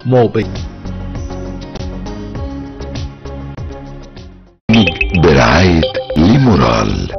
موبي برعاية ليمورال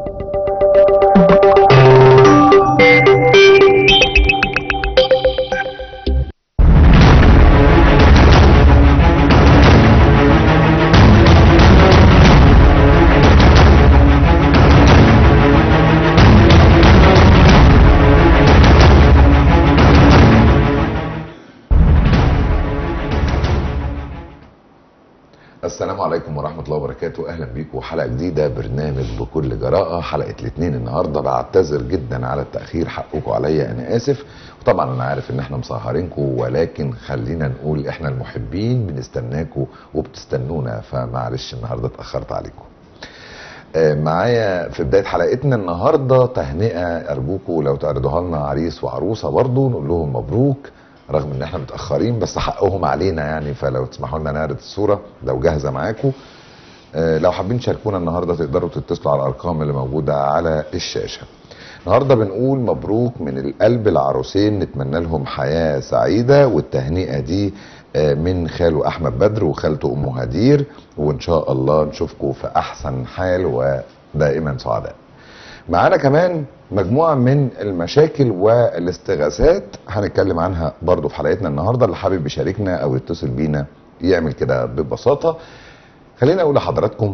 السلام عليكم ورحمة الله وبركاته أهلا بيكم حلقة جديدة برنامج بكل جراءة حلقة الاثنين النهاردة بعتذر جدا على التأخير حقكم عليا أنا آسف وطبعا أنا عارف إن احنا مسهرينكم ولكن خلينا نقول احنا المحبين بنستناكم وبتستنونا فمعلش النهاردة اتأخرت عليكم آه، معايا في بدايه حلقتنا النهارده تهنئه ارجوكم لو تعرضوها لنا عريس وعروسه برضو نقول لهم مبروك رغم ان احنا متاخرين بس حقهم علينا يعني فلو تسمحوا لنا نعرض الصوره لو جاهزه معاكم آه، لو حابين تشاركونا النهارده تقدروا تتصلوا على الارقام اللي موجوده على الشاشه النهارده بنقول مبروك من القلب العروسين نتمنى لهم حياه سعيده والتهنئه دي آه، من خاله احمد بدر وخالته ام هدير وان شاء الله نشوفكم في احسن حال ودائما سعداء معانا كمان مجموعة من المشاكل والاستغاثات هنتكلم عنها برضو في حلقتنا النهاردة اللي حابب يشاركنا او يتصل بينا يعمل كده ببساطة خلينا اقول لحضراتكم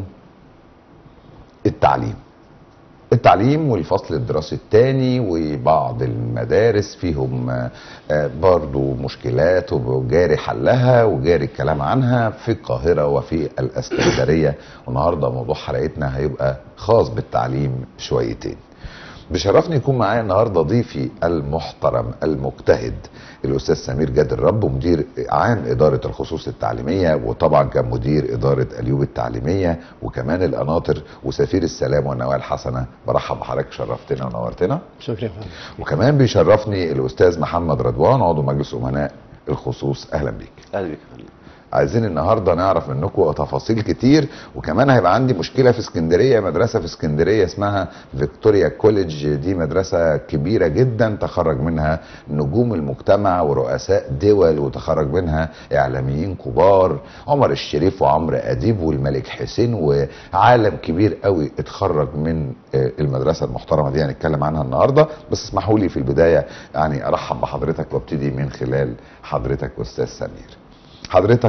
التعليم التعليم والفصل الدراسي الثاني وبعض المدارس فيهم آه، آه، برضو مشكلات وجاري حلها وجاري الكلام عنها في القاهرة وفي الاسكندرية والنهاردة موضوع حلقتنا هيبقى خاص بالتعليم شويتين بشرفني يكون معايا النهارده ضيفي المحترم المجتهد الاستاذ سمير جاد الرب مدير عام اداره الخصوص التعليميه وطبعا كان مدير اداره اليوب التعليميه وكمان القناطر وسفير السلام والنوايا الحسنه برحب بحضرتك شرفتنا ونورتنا شكرا يا فندم وكمان بيشرفني الاستاذ محمد رضوان عضو مجلس امناء الخصوص اهلا بيك اهلا بك يا فندم عايزين النهارده نعرف منكم تفاصيل كتير وكمان هيبقى عندي مشكله في اسكندريه مدرسه في اسكندريه اسمها فيكتوريا كوليدج دي مدرسه كبيره جدا تخرج منها نجوم المجتمع ورؤساء دول وتخرج منها اعلاميين كبار عمر الشريف وعمرو اديب والملك حسين وعالم كبير قوي اتخرج من آه، المدرسه المحترمه دي هنتكلم عنها النهارده بس اسمحوا لي في البدايه يعني ارحب بحضرتك وابتدي من خلال حضرتك استاذ سمير حضرتك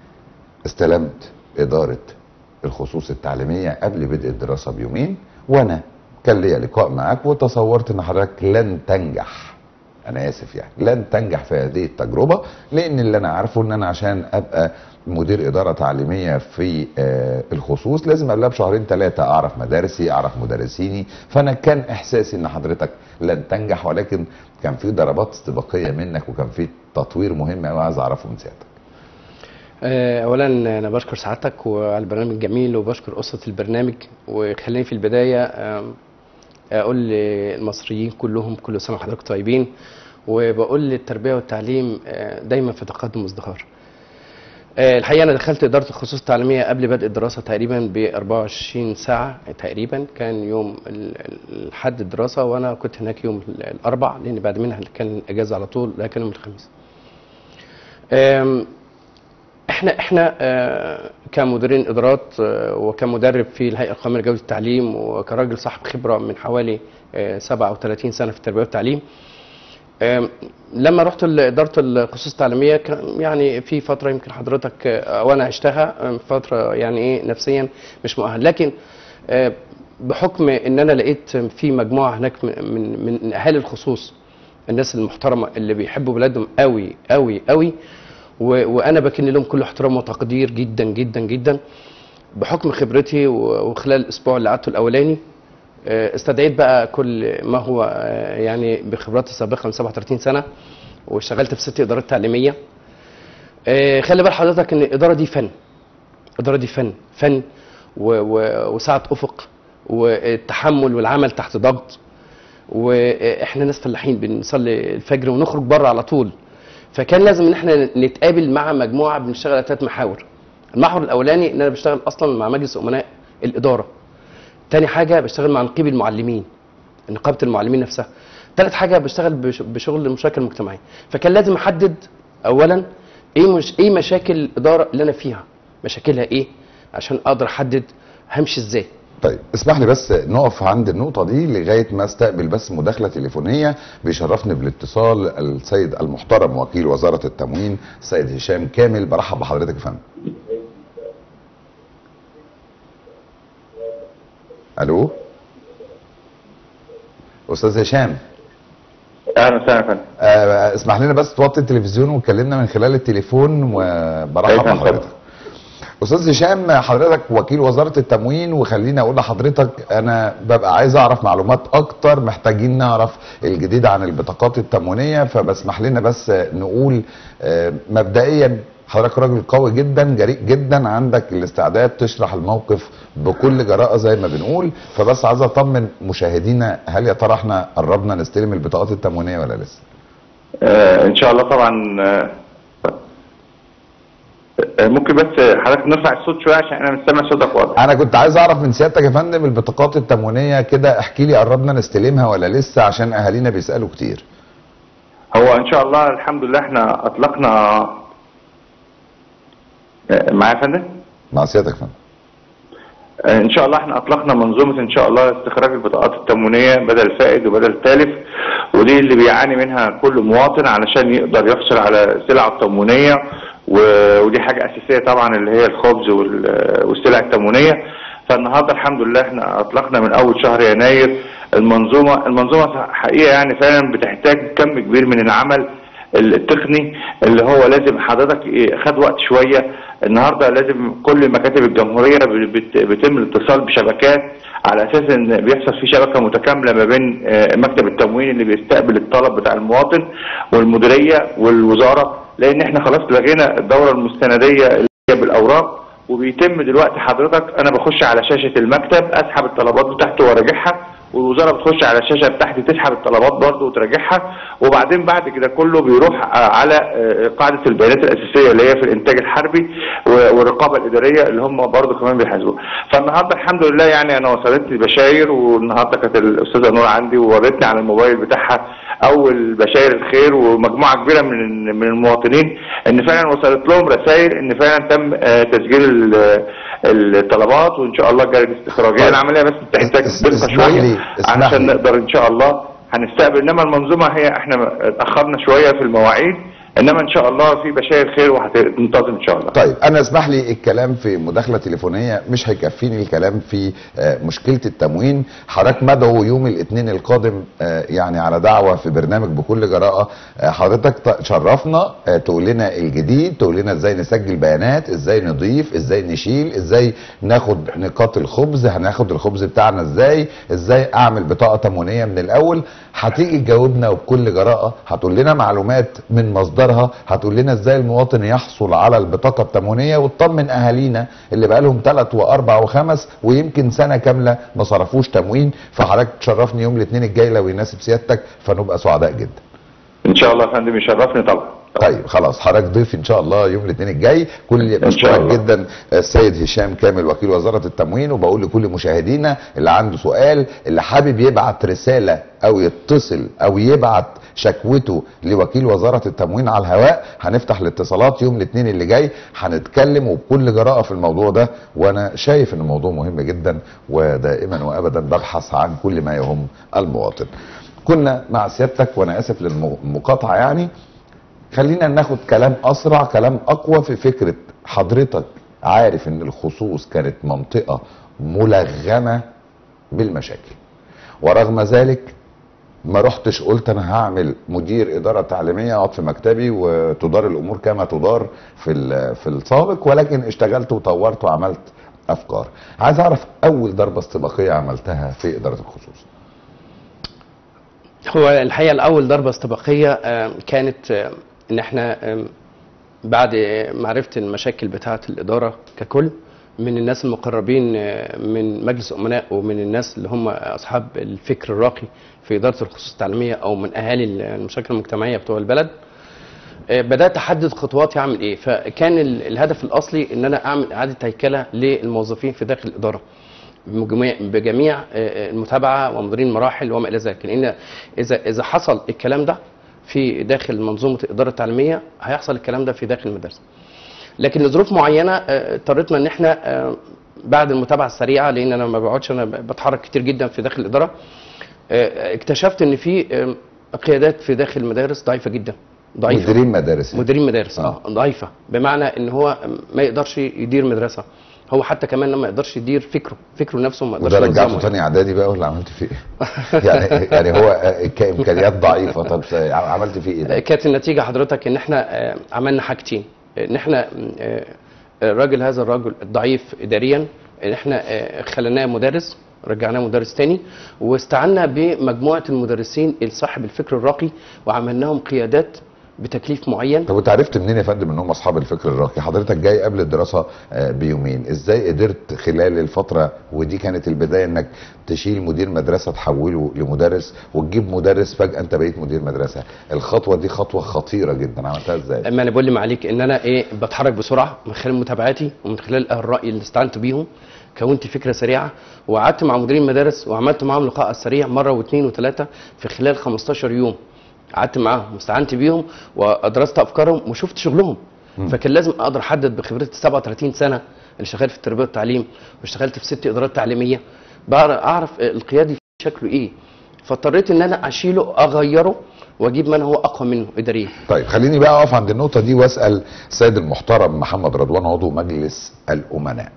استلمت إدارة الخصوص التعليمية قبل بدء الدراسة بيومين وأنا كان ليا لقاء معاك وتصورت إن حضرتك لن تنجح أنا آسف يعني لن تنجح في هذه التجربة لأن اللي أنا عارفه إن أنا عشان أبقى مدير إدارة تعليمية في آه، الخصوص لازم قبلها بشهرين ثلاثة أعرف مدارسي أعرف مدرسيني فأنا كان إحساسي إن حضرتك لن تنجح ولكن كان في ضربات استباقية منك وكان في تطوير مهم أوي عايز أعرفه من سيادتك آه، اولا انا بشكر سعادتك وعلى البرنامج الجميل وبشكر اسره البرنامج وخليني في البدايه آم، اقول للمصريين كلهم كل سنه وحضراتكم طيبين وبقول للتربيه والتعليم آه، دايما في تقدم وازدهار آه، الحقيقه انا دخلت اداره الخصوص التعليميه قبل بدء الدراسه تقريبا ب 24 ساعه تقريبا كان يوم ال- ال- الحد الدراسه وانا كنت هناك يوم ال- الاربع لان بعد منها كان الاجازه على طول لا كان يوم الخميس آم، احنا احنا آه، كمديرين ادارات آه، وكمدرب في الهيئه القوميه لجوده التعليم وكراجل صاحب خبره من حوالي آه، 37 سنه في التربيه والتعليم آم، لما رحت اداره الخصوص التعليميه كان يعني في فتره يمكن حضرتك آه، وانا عشتها آم، فتره يعني ايه نفسيا مش مؤهل لكن آه، بحكم ان انا لقيت في مجموعه هناك من من, من اهالي الخصوص الناس المحترمه اللي بيحبوا بلادهم قوي قوي قوي و- وانا بكن لهم كل احترام وتقدير جدا جدا جدا بحكم خبرتي و- وخلال الاسبوع اللي قعدته الاولاني آه، استدعيت بقى كل ما هو آه، يعني بخبراتي السابقه من 37 سنه واشتغلت في ست ادارات تعليميه آه، خلي بال حضرتك ان الاداره دي فن الاداره دي فن فن و- و- وسعه افق والتحمل والعمل تحت ضغط واحنا ناس فلاحين بنصلي الفجر ونخرج بره على طول فكان لازم ان احنا نتقابل مع مجموعه بنشتغل على ثلاث محاور المحور الاولاني ان انا بشتغل اصلا مع مجلس امناء الاداره تاني حاجه بشتغل مع نقيب المعلمين نقابه المعلمين نفسها ثالث حاجه بشتغل بش- بشغل المشاركه المجتمعيه فكان لازم احدد اولا ايه مش ايه مشاكل الاداره اللي انا فيها مشاكلها ايه عشان اقدر احدد همشي ازاي طيب اسمح لي بس نقف عند النقطة دي لغاية ما استقبل بس مداخلة تليفونية بيشرفني بالاتصال السيد المحترم وكيل وزارة التموين السيد هشام كامل برحب بحضرتك يا فندم. الو استاذ هشام اهلا وسهلا يا فندم آه اسمح لنا بس توطي التلفزيون وكلمنا من خلال التليفون وبرحب أيوة، اتفضل. بحضرتك استاذ هشام حضرتك وكيل وزاره التموين وخليني اقول لحضرتك انا ببقى عايز اعرف معلومات اكتر محتاجين نعرف الجديد عن البطاقات التموينيه فبسمح لنا بس نقول آه، مبدئيا حضرتك راجل قوي جدا جريء جدا عندك الاستعداد تشرح الموقف بكل جراءه زي ما بنقول فبس عايز اطمن مشاهدينا هل يا ترى احنا قربنا نستلم البطاقات التموينيه ولا لسه؟ آه ان شاء الله طبعا آه آه، ممكن بس حضرتك نرفع الصوت شويه عشان انا مش سامع صوتك واضح انا كنت عايز اعرف من سيادتك يا فندم البطاقات التموينيه كده احكي لي قربنا نستلمها ولا لسه عشان اهالينا بيسالوا كتير هو ان شاء الله الحمد لله احنا اطلقنا آه، معايا يا فندم مع سيادتك يا فندم آه، ان شاء الله احنا اطلقنا منظومه ان شاء الله استخراج البطاقات التموينيه بدل فائد وبدل تالف ودي اللي بيعاني منها كل مواطن علشان يقدر يحصل على سلعه تموينيه و- ودي حاجه اساسيه طبعا اللي هي الخبز وال- والسلع التموينيه فالنهارده الحمد لله احنا اطلقنا من اول شهر يناير المنظومه المنظومه حقيقه يعني فعلا بتحتاج كم كبير من العمل التقني اللي هو لازم حضرتك إيه، خد وقت شويه النهارده لازم كل مكاتب الجمهوريه بت- بيتم الاتصال بشبكات على اساس ان بيحصل في شبكه متكامله ما بين آه، مكتب التموين اللي بيستقبل الطلب بتاع المواطن والمديريه والوزاره لان احنا خلاص لغينا الدوره المستنديه اللي هي بالاوراق وبيتم دلوقتي حضرتك انا بخش على شاشه المكتب اسحب الطلبات بتاعته واراجعها والوزاره بتخش على الشاشه بتاعتي تسحب الطلبات برضه وتراجعها وبعدين بعد كده كله بيروح آه، على آه، قاعده البيانات الاساسيه اللي هي في الانتاج الحربي و- والرقابه الاداريه اللي هم برضه كمان بيحاسبوها فالنهارده الحمد لله يعني انا وصلتني بشاير والنهارده كانت الاستاذه نور عندي وورتني على الموبايل بتاعها اول بشاير الخير ومجموعه كبيره من من المواطنين ان فعلا وصلت لهم رسائل ان فعلا تم آه، تسجيل ال- الطلبات وان شاء الله جاري الاستخراجيه طيب. العمليه بس بتحتاج اس- دقه اسمح شويه لي- اسمح علشان لي. نقدر ان شاء الله هنستقبل انما المنظومه هي احنا اتاخرنا شويه في المواعيد انما ان شاء الله في بشاير خير وهتنتظم ان شاء الله طيب انا اسمح لي الكلام في مداخله تليفونيه مش هيكفيني الكلام في آه، مشكله التموين حضرتك مدعو يوم الاثنين القادم آه، يعني على دعوه في برنامج بكل جراءه آه، حضرتك ت- شرفنا آه، تقول لنا الجديد تقول لنا ازاي نسجل بيانات ازاي نضيف ازاي نشيل ازاي ناخد نقاط الخبز هناخد الخبز بتاعنا ازاي ازاي اعمل بطاقه تموينيه من الاول هتيجي تجاوبنا وبكل جراءه هتقول لنا معلومات من مصدرها هتقول لنا ازاي المواطن يحصل على البطاقه التموينيه وتطمن اهالينا اللي بقى لهم ثلاث واربع وخمس ويمكن سنه كامله ما صرفوش تموين فحضرتك تشرفني يوم الاثنين الجاي لو يناسب سيادتك فنبقى سعداء جدا ان شاء الله يا فندم يشرفني طبعا طيب خلاص حضرتك ضيف ان شاء الله يوم الاثنين الجاي كل شاء بشكرك الله. جدا السيد هشام كامل وكيل وزاره التموين وبقول لكل مشاهدينا اللي عنده سؤال اللي حابب يبعت رساله او يتصل او يبعت شكوته لوكيل وزاره التموين على الهواء هنفتح الاتصالات يوم الاثنين اللي جاي هنتكلم وبكل جراءه في الموضوع ده وانا شايف ان الموضوع مهم جدا ودائما وابدا ببحث عن كل ما يهم المواطن كنا مع سيادتك وانا اسف للمقاطعه يعني خلينا ناخد كلام اسرع كلام اقوى في فكره حضرتك عارف ان الخصوص كانت منطقه ملغمه بالمشاكل ورغم ذلك ما رحتش قلت انا هعمل مدير اداره تعليميه اقعد في مكتبي وتدار الامور كما تدار في ال- في السابق ولكن اشتغلت وطورت وعملت افكار عايز اعرف اول ضربه استباقيه عملتها في اداره الخصوص هو الحقيقه الاول ضربه استباقيه آه، كانت آه، ان احنا آم، بعد معرفه المشاكل بتاعه الاداره ككل من الناس المقربين آه، من مجلس الامناء ومن الناس اللي هم اصحاب الفكر الراقي في اداره الخصوص التعليميه او من اهالي المشاكل المجتمعيه بتوع البلد آه، بدات احدد خطواتي اعمل ايه فكان ال- الهدف الاصلي ان انا اعمل اعاده هيكله للموظفين في داخل الاداره بجميع بجميع آه، المتابعه ومديرين المراحل وما الى ذلك لان اذا اذا حصل الكلام ده في داخل منظومه الاداره التعليميه هيحصل الكلام ده في داخل المدارس لكن لظروف معينه آه، اضطريتنا ان احنا آه، بعد المتابعه السريعه لان انا ما بقعدش انا بتحرك كتير جدا في داخل الاداره آه، اكتشفت ان في آه، قيادات في داخل المدارس ضعيفه جدا ضعيفه مديرين مدارس مديرين مدارس آه. اه ضعيفه بمعنى ان هو ما يقدرش يدير مدرسه هو حتى كمان ما يقدرش يدير فكره فكره نفسه ما يقدرش وده رجعته ينظمه. تاني اعدادي بقى ولا عملت فيه ايه؟ يعني يعني هو آه، كامكانيات ضعيفه طب عملت فيه ايه ده؟ كانت النتيجه حضرتك ان احنا آه، عملنا حاجتين ان احنا آه، الراجل هذا الرجل الضعيف اداريا ان احنا آه، خليناه مدرس رجعناه مدرس تاني واستعنا بمجموعه المدرسين صاحب الفكر الراقي وعملناهم قيادات بتكليف معين طب وانت عرفت منين يا فندم ان هم اصحاب الفكر الراقي حضرتك جاي قبل الدراسه آه، بيومين ازاي قدرت خلال الفتره ودي كانت البدايه انك تشيل مدير مدرسه تحوله لمدرس وتجيب مدرس فجاه انت بقيت مدير مدرسه الخطوه دي خطوه خطيره جدا عملتها ازاي اما انا بقول معاليك ان انا ايه بتحرك بسرعه من خلال متابعاتي ومن خلال الراي اللي استعنت بيهم كونت فكره سريعه وقعدت مع مديرين المدارس وعملت معاهم لقاء سريع مره واثنين وثلاثه في خلال 15 يوم قعدت معاهم واستعنت بيهم ودرست افكارهم وشفت شغلهم فكان لازم اقدر احدد بخبرتي 37 سنه اللي شغال في التربيه والتعليم واشتغلت في ست ادارات تعليميه بعرف اعرف القيادي شكله ايه فاضطريت ان انا اشيله اغيره واجيب من هو اقوى منه اداريا طيب خليني بقى اقف عند النقطه دي واسال السيد المحترم محمد رضوان عضو مجلس الامناء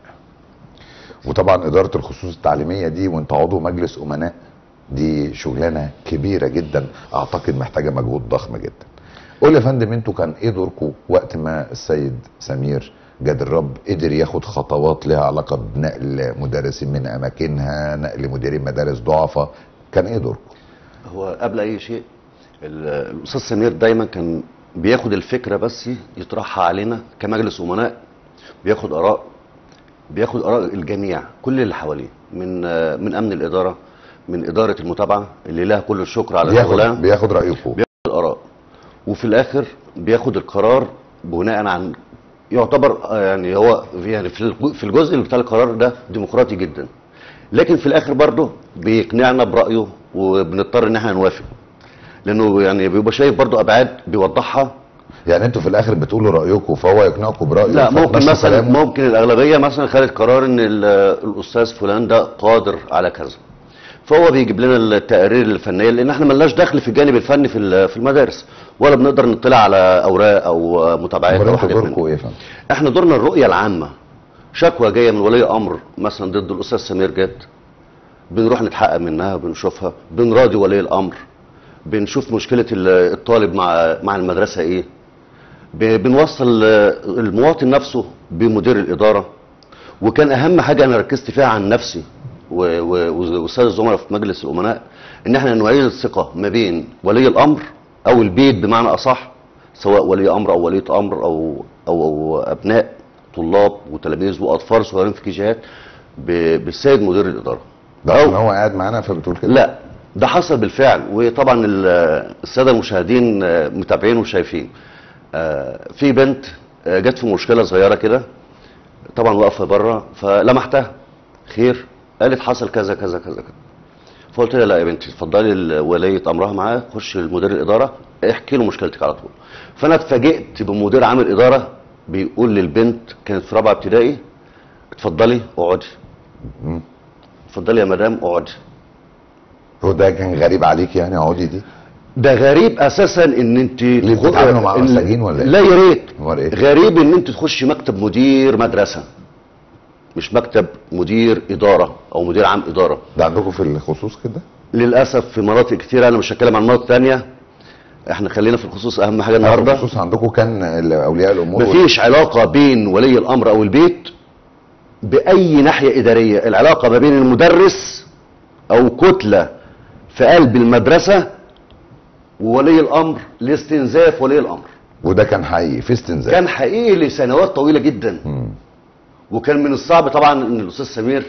وطبعا اداره الخصوص التعليميه دي وانت عضو مجلس امناء دي شغلانه كبيره جدا اعتقد محتاجه مجهود ضخم جدا قول يا فندم انتوا كان ايه دوركم وقت ما السيد سمير جاد الرب قدر ياخد خطوات لها علاقه بنقل مدرسين من اماكنها نقل مديرين مدارس ضعفاء كان ايه دوركم هو قبل اي شيء ال- الاستاذ سمير دايما كان بياخد الفكره بس يطرحها علينا كمجلس امناء بياخد اراء بياخد اراء الجميع كل اللي حواليه من آه، من امن الاداره من اداره المتابعه اللي لها كل الشكر على شغلها بياخد بياخد رايكم بياخد الاراء وفي الاخر بياخد القرار بناء عن يعتبر آه، يعني هو في- يعني في الج- في الجزء اللي بتاع القرار ده ديمقراطي جدا لكن في الاخر برضه بيقنعنا برايه وبنضطر ان احنا نوافق لانه يعني بيبقى شايف برضه ابعاد بيوضحها يعني انتوا في الاخر بتقولوا رايكم فهو يقنعكم برايه لا ممكن فتمشوا مثلا كلامه؟ ممكن الاغلبيه مثلا خدت قرار ان ال- الاستاذ فلان ده قادر على كذا فهو بيجيب لنا التقارير الفنيه لان احنا ملناش دخل في الجانب الفني في ال- في المدارس ولا بنقدر نطلع على اوراق او متابعات امال او انتوا حاجات من دوركم دي. ايه يا فندم؟ احنا دورنا الرؤيه العامه شكوى جايه من ولي امر مثلا ضد الاستاذ سمير جاد بنروح نتحقق منها بنشوفها بنراضي ولي الامر بنشوف مشكله ال- الطالب مع مع المدرسه ايه ب- بنوصل آه، المواطن نفسه بمدير الاداره وكان اهم حاجه انا ركزت فيها عن نفسي و- و- والساده الزملاء في مجلس الامناء ان احنا نعيد الثقه ما بين ولي الامر او البيت بمعنى اصح سواء ولي امر او وليه امر او او, أو ابناء طلاب وتلاميذ واطفال صغيرين في كيجيهات ب- بالسيد مدير الاداره ده عشان هو قاعد معانا فبتقول كده لا ده حصل بالفعل وطبعا ال- الساده المشاهدين آه، متابعين وشايفين آه، في بنت آه، جت في مشكله صغيره كده طبعا واقفه بره فلمحتها خير قالت حصل كذا كذا كذا كذا فقلت لها لا يا بنتي اتفضلي ال- ولية امرها معاه خش لمدير الاداره احكي له مشكلتك على طول فانا اتفاجئت بمدير عام الاداره بيقول للبنت كانت في رابعه ابتدائي اتفضلي اقعدي مم. اتفضلي يا مدام اقعدي هو ده كان غريب عليك يعني عودي دي ده غريب اساسا ان انت ليه بتتعاملوا مع إن- مساجين ولا إيه؟ لا يا ريت أمال إيه؟ غريب ان انت تخشي مكتب مدير مدرسه مش مكتب مدير اداره او مدير عام اداره ده عندكم في الخصوص كده للاسف في مناطق كتيره انا مش هتكلم عن مناطق تانية احنا خلينا في الخصوص اهم حاجه النهارده الخصوص عندكم كان اولياء الامور مفيش علاقه بين ولي الامر او البيت باي ناحيه اداريه العلاقه ما بين المدرس او كتله في قلب المدرسه وولي الامر لاستنزاف ولي الامر وده كان حقيقي في استنزاف كان حقيقي لسنوات طويله جدا مم. وكان من الصعب طبعا ان الاستاذ سمير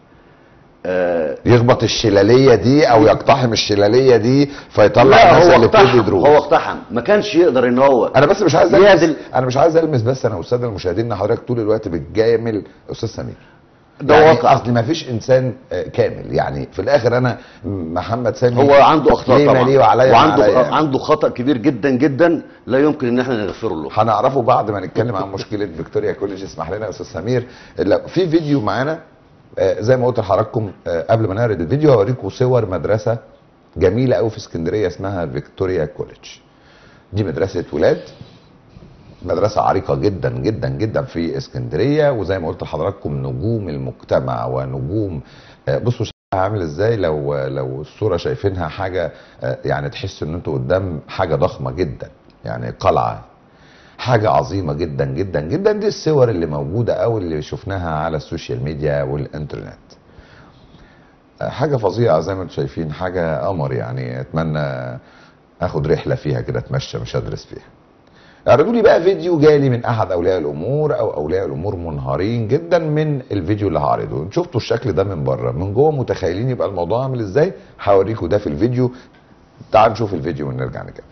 آه يخبط الشلاليه دي او يقتحم الشلاليه دي فيطلع لا الناس هو اللي بتدي اقتحم دروس هو اقتحم ما كانش يقدر ان هو انا بس مش عايز المس يعدل انا مش عايز المس بس انا والساده المشاهدين ان حضرتك طول الوقت بتجامل استاذ سمير ده يعني واقع. اصل ما فيش انسان آه، كامل يعني في الاخر انا محمد سامي هو عنده اخطاء ليه طبعا ماليه وعليا وعنده وعليا. عنده خطا كبير جدا جدا لا يمكن ان احنا نغفره له هنعرفه بعد ما نتكلم عن مشكله فيكتوريا كوليج اسمح لنا يا استاذ سمير لا، في فيديو معانا آه، زي ما قلت لحضراتكم آه، قبل ما نعرض الفيديو هوريكم صور مدرسه جميله قوي في اسكندريه اسمها فيكتوريا كوليج دي مدرسه ولاد مدرسة عريقة جدا جدا جدا في اسكندرية وزي ما قلت لحضراتكم نجوم المجتمع ونجوم آه، بصوا شكلها عامل ازاي لو لو الصورة شايفينها حاجة آه، يعني تحس ان انتوا قدام حاجة ضخمة جدا يعني قلعة حاجة عظيمة جدا جدا جدا دي الصور اللي موجودة او اللي شفناها على السوشيال ميديا والانترنت آه، حاجة فظيعة زي ما انتم شايفين حاجة قمر يعني اتمنى اخد رحلة فيها كده اتمشى مش ادرس فيها اعرضوا لي بقى فيديو جالي من احد اولياء الامور او اولياء الامور منهارين جدا من الفيديو اللي هعرضه شفتوا الشكل ده من بره من جوه متخيلين يبقى الموضوع عامل ازاي هوريكم ده في الفيديو تعالوا نشوف الفيديو ونرجع نكمل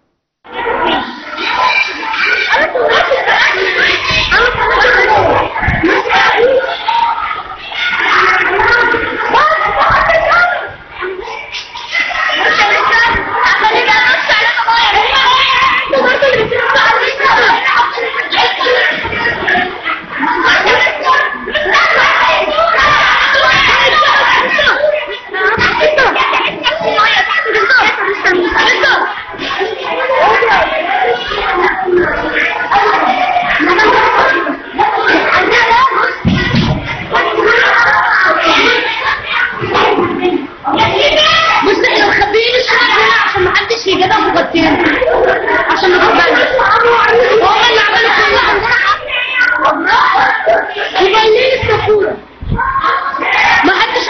بص احنا مخبيين الشقق هنا عشان محدش يجيبها مغطينا عشان ما تتبنش وهم اللي عملوا كل عندنا وباينين السفورة ما حدش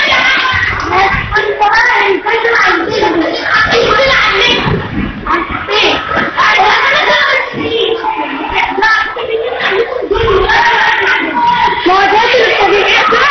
ما هو ده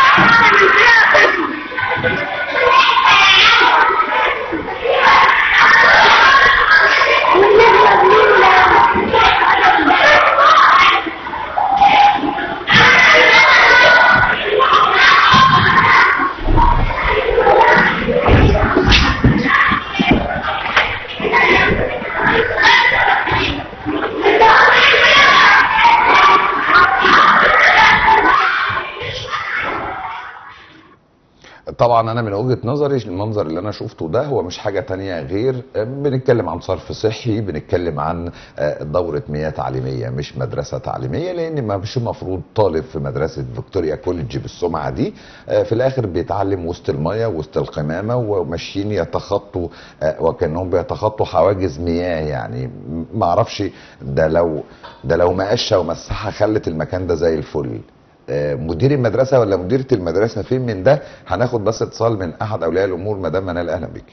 طبعا انا من وجهة نظري المنظر اللي انا شفته ده هو مش حاجة تانية غير آه، بنتكلم عن صرف صحي بنتكلم عن آه، دورة مياه تعليمية مش مدرسة تعليمية لان ما مش المفروض طالب في مدرسة فيكتوريا كوليدج بالسمعة دي آه، في الاخر بيتعلم وسط المياه وسط القمامة وماشيين يتخطوا آه، وكانهم بيتخطوا حواجز مياه يعني م- ما اعرفش ده لو ده لو مقشه ومسحه خلت المكان ده زي الفل آه، مدير المدرسه ولا مديره المدرسه فين من ده هناخد بس اتصال من احد اولياء الامور مدام منال اهلا بيك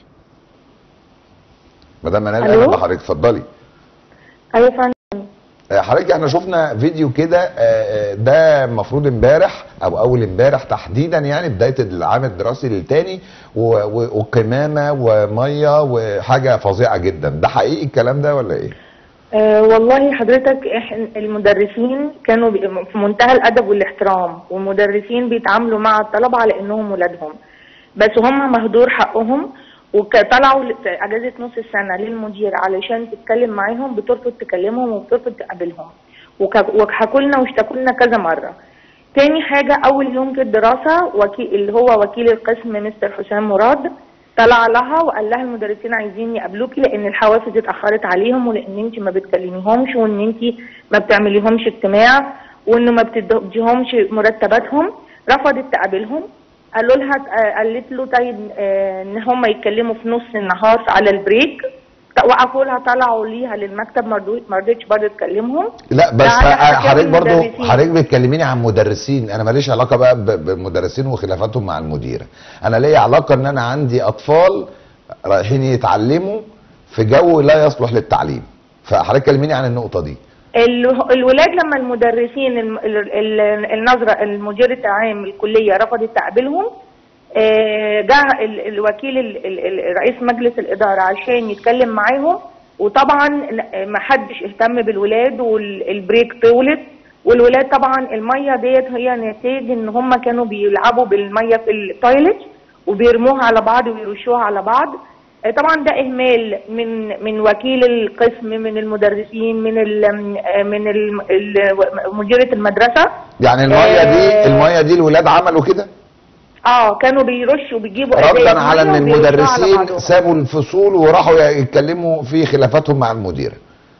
مدام منال ألو؟ اهلا بحضرتك اتفضلي ايوه يا فندم آه، حضرتك احنا شفنا فيديو كده آه، آه، ده المفروض امبارح او اول امبارح تحديدا يعني بدايه العام الدراسي الثاني وقمامه وميه وحاجه فظيعه جدا ده حقيقي الكلام ده ولا ايه؟ آه والله حضرتك احنا المدرسين كانوا بي- في منتهى الادب والاحترام والمدرسين بيتعاملوا مع الطلبه على انهم ولادهم بس هم مهدور حقهم وطلعوا ل- في اجازه نص السنه للمدير علشان تتكلم معاهم بترفض تكلمهم وبترفض تقابلهم وك- وحكوا لنا واشتكوا لنا كذا مره تاني حاجة أول يوم في الدراسة وكيل اللي هو وكيل القسم مستر حسام مراد طلع لها وقال لها المدرسين عايزين يقابلوكي لأن الحوافز اتأخرت عليهم ولأن أنت ما بتكلميهمش وأن أنت ما بتعمليهمش اجتماع وأنه ما بتديهمش مرتباتهم رفضت تقابلهم قالوا لها آه، قالت له طيب آه، ان هم يتكلموا في نص النهار على البريك وقفوا لها طلعوا ليها للمكتب ما رضتش برضه تكلمهم لا بس ده على حساب حضرتك برضو المدرسين. حضرتك بتكلميني عن مدرسين انا ماليش علاقه بقى ب- بمدرسين وخلافاتهم مع المديره انا ليا علاقه ان انا عندي اطفال رايحين يتعلموا في جو لا يصلح للتعليم فحضرتك كلميني عن النقطه دي ال- الولاد لما المدرسين الم- ال- ال- النظرة المدير العام الكلية رفضت تقابلهم آه، جه ال- الوكيل ال- ال- ال- رئيس مجلس الإدارة عشان يتكلم معاهم وطبعا ما حدش اهتم بالولاد والبريك طولت والولاد طبعا الميه ديت هي نتاج ان هم كانوا بيلعبوا بالميه في التويلت وبيرموها على بعض ويرشوها على بعض آه، طبعا ده اهمال من من وكيل القسم من المدرسين من ال من ال ال- مديره المدرسه يعني الميه دي آه. الميه دي الولاد عملوا كده اه كانوا بيرشوا بيجيبوا ردا ازايز على ان مية وبيرشوها على المدرسين بعضهم. سابوا الفصول وراحوا يتكلموا في خلافاتهم مع المديره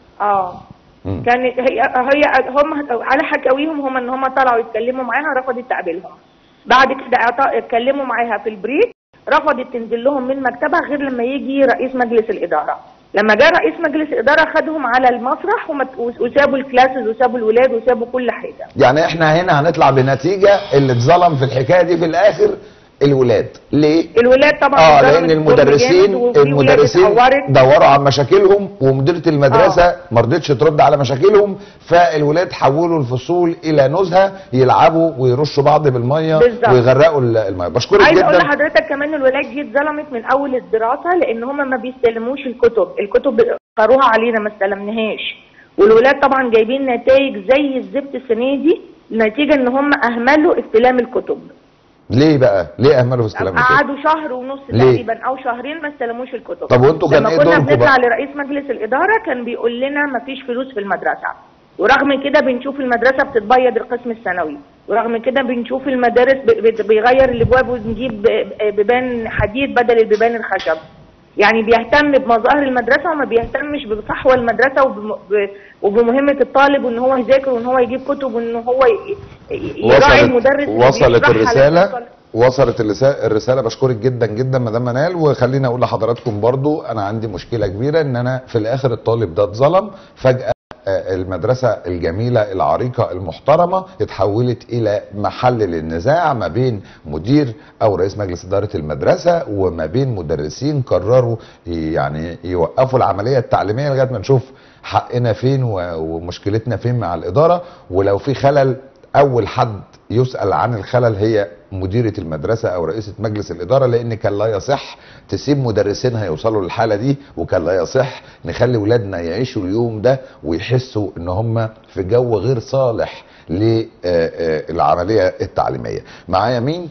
اه مم. كانت هي هي هم على حكاويهم هم ان هم طلعوا يتكلموا معاها رفضت تقابلهم بعد كده اعط- اتكلموا معاها في البريك رفضت تنزل لهم من مكتبها غير لما يجي رئيس مجلس الاداره لما جاء رئيس مجلس الاداره خدهم على المسرح وما- وسابوا الكلاسز وسابوا الولاد وسابوا كل حاجه يعني احنا هنا هنطلع بنتيجه اللي اتظلم في الحكايه دي في الاخر الولاد ليه الولاد طبعا اه اتضربت لان ظلم المدرسين جامد وفي ولاد المدرسين اتعورت. دوروا على مشاكلهم ومديره المدرسه ما رضتش ترد على مشاكلهم فالولاد حولوا الفصول الى نزهه يلعبوا ويرشوا بعض بالميه بالظبط. ويغرقوا ال- الميه بشكرك عايزه اقول جدا لحضرتك كمان الولاد دي اتظلمت من اول الدراسه لان هم ما بيستلموش الكتب الكتب قروها علينا ما استلمناهاش والولاد طبعا جايبين نتائج زي الزفت السنه دي نتيجه ان هم اهملوا استلام الكتب ليه بقى ليه اهملوا في استلام الكتب؟ قعدوا شهر ونص ليه؟ تقريبا او شهرين ما استلموش الكتب طب وانتوا كان لما ايه كنا دوركم بنطلع بقى؟ لرئيس مجلس الاداره كان بيقول لنا ما فيش فلوس في المدرسه ورغم كده بنشوف المدرسه بتتبيض القسم الثانوي ورغم كده بنشوف المدارس ب- بت- بيغير الابواب ونجيب ب- بيبان حديد بدل البيبان الخشب يعني بيهتم بمظاهر المدرسه وما بيهتمش بصحوه المدرسه وبم- ب- وبمهمه الطالب وان هو يذاكر وان هو يجيب كتب وان هو ي- ي- يراعي المدرس اللي وصلت بيشرحها الرساله للطالب. وصلت الرساله الرساله بشكرك جدا جدا مدام منال وخليني اقول لحضراتكم برضو انا عندي مشكله كبيره ان انا في الاخر الطالب ده اتظلم فجاه آه، المدرسة الجميلة العريقة المحترمة اتحولت إلى محل للنزاع ما بين مدير أو رئيس مجلس إدارة المدرسة وما بين مدرسين قرروا يعني يوقفوا العملية التعليمية لغاية ما نشوف حقنا فين و- ومشكلتنا فين مع الإدارة ولو في خلل اول حد يسال عن الخلل هي مديره المدرسه او رئيسه مجلس الاداره لان كان لا يصح تسيب مدرسينها يوصلوا للحاله دي وكان لا يصح نخلي ولادنا يعيشوا اليوم ده ويحسوا ان هم في جو غير صالح للعمليه التعليميه معايا مين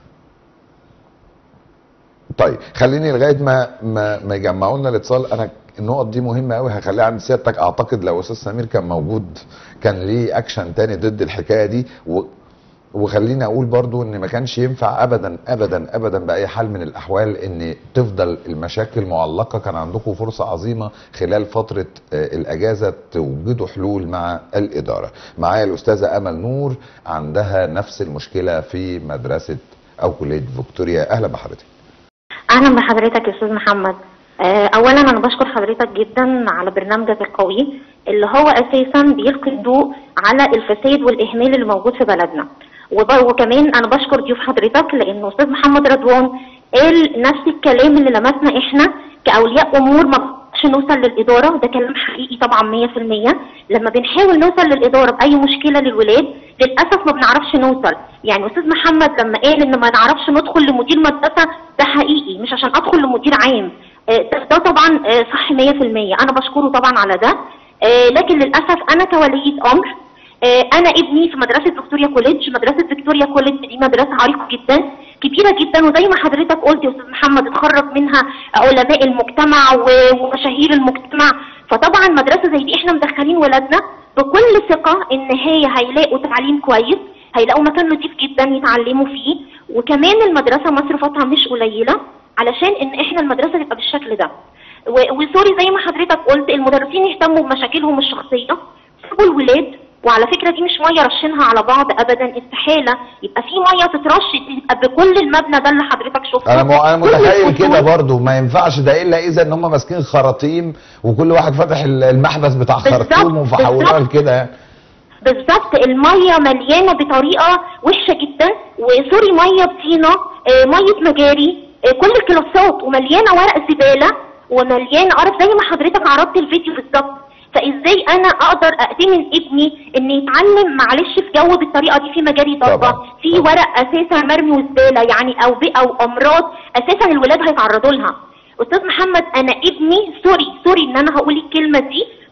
طيب خليني لغايه ما ما ما يجمعوا لنا الاتصال انا النقط دي مهمه قوي هخليها عند سيادتك اعتقد لو استاذ سمير كان موجود كان ليه اكشن تاني ضد الحكايه دي و وخليني اقول برضو ان ما كانش ينفع ابدا ابدا ابدا باي حال من الاحوال ان تفضل المشاكل معلقه كان عندكم فرصه عظيمه خلال فتره آه، الاجازه توجدوا حلول مع الاداره معايا الاستاذه امل نور عندها نفس المشكله في مدرسه او كليه فيكتوريا اهلا بحضرتك اهلا بحضرتك يا استاذ محمد آه، اولا انا بشكر حضرتك جدا على برنامجك القوي اللي هو اساسا بيلقي الضوء على الفساد والاهمال اللي موجود في بلدنا وب- وكمان انا بشكر ضيوف حضرتك لانه استاذ محمد رضوان قال نفس الكلام اللي لمسنا احنا كاولياء امور ما بنقدرش نوصل للاداره ده كلام حقيقي طبعا 100% لما بنحاول نوصل للاداره باي مشكله للولاد للاسف ما بنعرفش نوصل يعني استاذ محمد لما قال ان ما نعرفش ندخل لمدير مدرسه ده حقيقي مش عشان ادخل لمدير عام آه، ده, ده طبعا آه، صح 100% انا بشكره طبعا على ده آه، لكن للاسف انا كولية امر آه، انا ابني في مدرسه فيكتوريا كوليدج مدرسه فيكتوريا كوليدج دي مدرسه عريقه جدا كبيره جدا وزي ما حضرتك قلت يا استاذ محمد اتخرج منها علماء المجتمع و- ومشاهير المجتمع فطبعا مدرسه زي دي احنا مدخلين ولادنا بكل ثقه ان هي هيلاقوا تعليم كويس هيلاقوا مكان نضيف جدا يتعلموا فيه وكمان المدرسه مصروفاتها مش قليله علشان ان احنا المدرسه تبقى بالشكل ده و- وسوري زي ما حضرتك قلت المدرسين يهتموا بمشاكلهم الشخصيه سيبوا الولاد وعلى فكره دي مش ميه رشينها على بعض ابدا استحاله يبقى في ميه تترش تبقى بكل المبنى ده اللي حضرتك شفته انا م... انا كل متخيل الفصول. كده برضو ما ينفعش ده الا اذا ان هم ماسكين خراطيم وكل واحد فاتح ال- المحبس بتاع بالظبط، خرطوم وفحولوها بالظبط. لكده يعني بالظبط الميه مليانه بطريقه وحشه جدا وسوري ميه بطينه آه، ميه مجاري آه، كل الكلاسات ومليانه ورق زباله ومليانه قرف زي ما حضرتك عرضت الفيديو بالظبط فازاي انا اقدر اأتمن ابني ان يتعلم معلش في جو بالطريقه دي في مجاري ضربه طبعاً، في طبعاً. ورق اساسا مرمي وزباله يعني او بيئه وامراض اساسا الولاد هيتعرضوا لها استاذ محمد انا ابني سوري سوري ان انا هقول الكلمه دي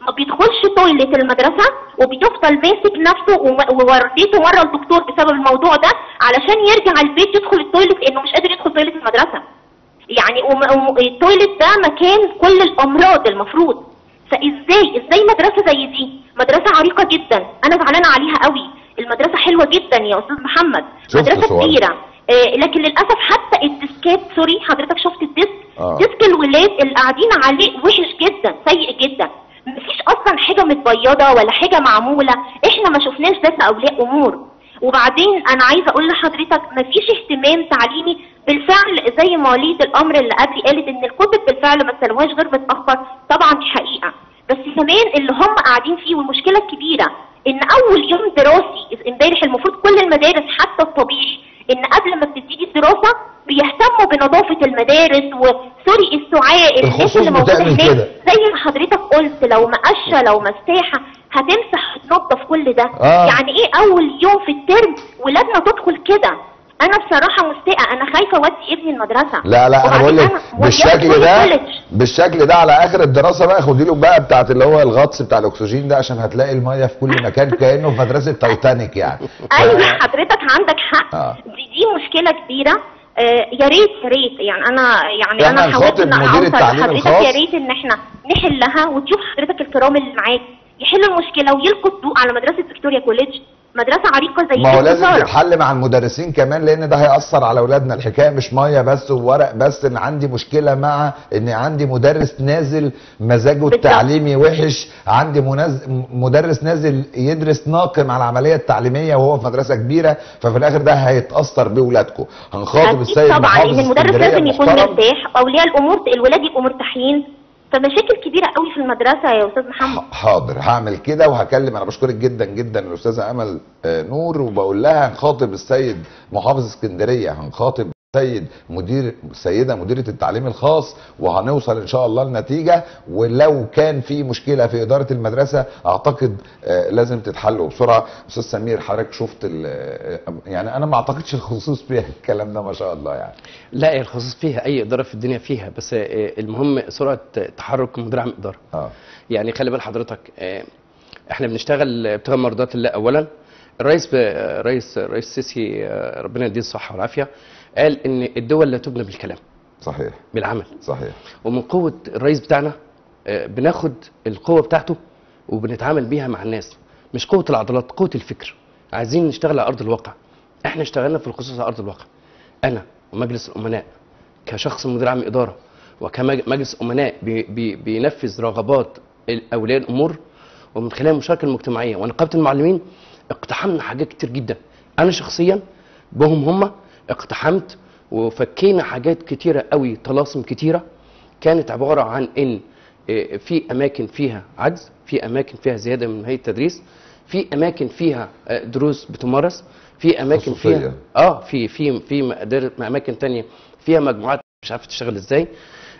ما بيدخلش تويلت المدرسه وبيفضل ماسك نفسه وم- ووريته مره الدكتور بسبب الموضوع ده علشان يرجع البيت يدخل التويلت لانه مش قادر يدخل تويلت المدرسه يعني وم- وم- التويلت ده مكان كل الامراض المفروض فازاي ازاي مدرسه زي دي مدرسه عريقه جدا انا زعلانه عليها قوي المدرسه حلوه جدا يا استاذ محمد شفت مدرسه صورها. كبيره آه لكن للاسف حتى الديسكات سوري حضرتك شفت الديسك آه. ديسك الولاد اللي قاعدين عليه وحش جدا سيء جدا مفيش اصلا حاجه متبيضه ولا حاجه معموله احنا ما شفناش ده كاولياء امور وبعدين انا عايزه اقول لحضرتك مفيش اهتمام تعليمي بالفعل زي ما وليد الامر اللي قبلي قالت ان الكتب بالفعل ما استلموهاش غير متاخر طبعا دي حقيقه بس كمان اللي هم قاعدين فيه والمشكله الكبيره ان اول يوم دراسي امبارح المفروض كل المدارس حتى الطبيعي ان قبل ما بتبتدي الدراسه بيهتموا بنظافه المدارس وسوري السعاء الناس الخصوص اللي موجوده بتعمل هناك كده. زي ما حضرتك قلت لو مقشه لو مساحه هتمسح هتنظف كل ده آه. يعني ايه اول يوم في الترم ولادنا تدخل كده انا بصراحه مستاءه انا خايفه اودي ابني المدرسه لا لا انا وبعدين بقول لك أنا مودياه بالشكل كل ده كوليدج. بالشكل ده على اخر الدراسه بقى خدي له بقى بتاعت اللي هو الغطس بتاع الاكسجين ده عشان هتلاقي الميه في كل مكان كانه في مدرسه تايتانيك يعني ايوه حضرتك عندك حق آه. دي دي مشكله كبيره آه يا ريت يا ريت يعني انا يعني إحنا انا حاولت هنخاطب ان مدير اوصل التعليم لحضرتك الخاص. يا ريت ان احنا نحلها وتشوف حضرتك الكرام اللي معاك يحلوا المشكله ويلقوا الضوء على مدرسه فيكتوريا كوليدج مدرسه عريقه زي ما هو دي لازم خسارة. تتحل مع المدرسين كمان لان ده هيأثر على اولادنا الحكايه مش ميه بس وورق بس ان عندي مشكله مع ان عندي مدرس نازل مزاجه بالظبط. التعليمي وحش عندي منز... م- مدرس نازل يدرس ناقم على العمليه التعليميه وهو في مدرسه كبيره ففي الاخر ده هيتاثر باولادكم هنخاطب أكيد السيد طبعا محافظ لان المدرس اسكندريه لازم يكون المحترم. مرتاح اولياء الامور الولاد يبقوا مرتاحين فمشاكل كبيره قوي في المدرسه يا استاذ محمد ح- حاضر هعمل كده وهكلم انا بشكرك جدا جدا الاستاذه امل آه، نور وبقول لها هنخاطب السيد محافظ اسكندريه هنخاطب السيد مدير السيده مديره التعليم الخاص وهنوصل ان شاء الله لنتيجه ولو كان في مشكله في اداره المدرسه اعتقد آه، لازم تتحل بسرعه استاذ سمير حضرتك شفت ال- آه، يعني انا ما اعتقدش الخصوص فيها الكلام ده ما شاء الله يعني لا الخصوص فيها اي اداره في الدنيا فيها بس آه، المهم سرعه تحرك مدير عام اداره اه يعني خلي بال حضرتك آه، احنا بنشتغل ابتغاء مرضات الله اولا الرئيس ب... رئيس رئيس السيسي آه، ربنا يديه الصحه والعافيه قال ان الدول لا تبنى بالكلام صحيح بالعمل صحيح ومن قوه الرئيس بتاعنا آه، بناخد القوه بتاعته وبنتعامل بيها مع الناس مش قوه العضلات قوه الفكر عايزين نشتغل على ارض الواقع احنا اشتغلنا في الخصوص على ارض الواقع انا ومجلس الامناء كشخص مدير عام اداره وكمجلس امناء بي بي بينفذ رغبات اولياء الامور ومن خلال المشاركه المجتمعيه ونقابه المعلمين اقتحمنا حاجات كتير جدا انا شخصيا بهم هم اقتحمت وفكينا حاجات كتيره قوي طلاسم كتيره كانت عباره عن ان إيه، في اماكن فيها عجز في اماكن فيها زياده من هيئه التدريس في اماكن فيها آه، دروس بتمارس في اماكن خصوصية. فيها اه في في في مقادير- اماكن تانية فيها مجموعات مش عارفه تشتغل ازاي آه،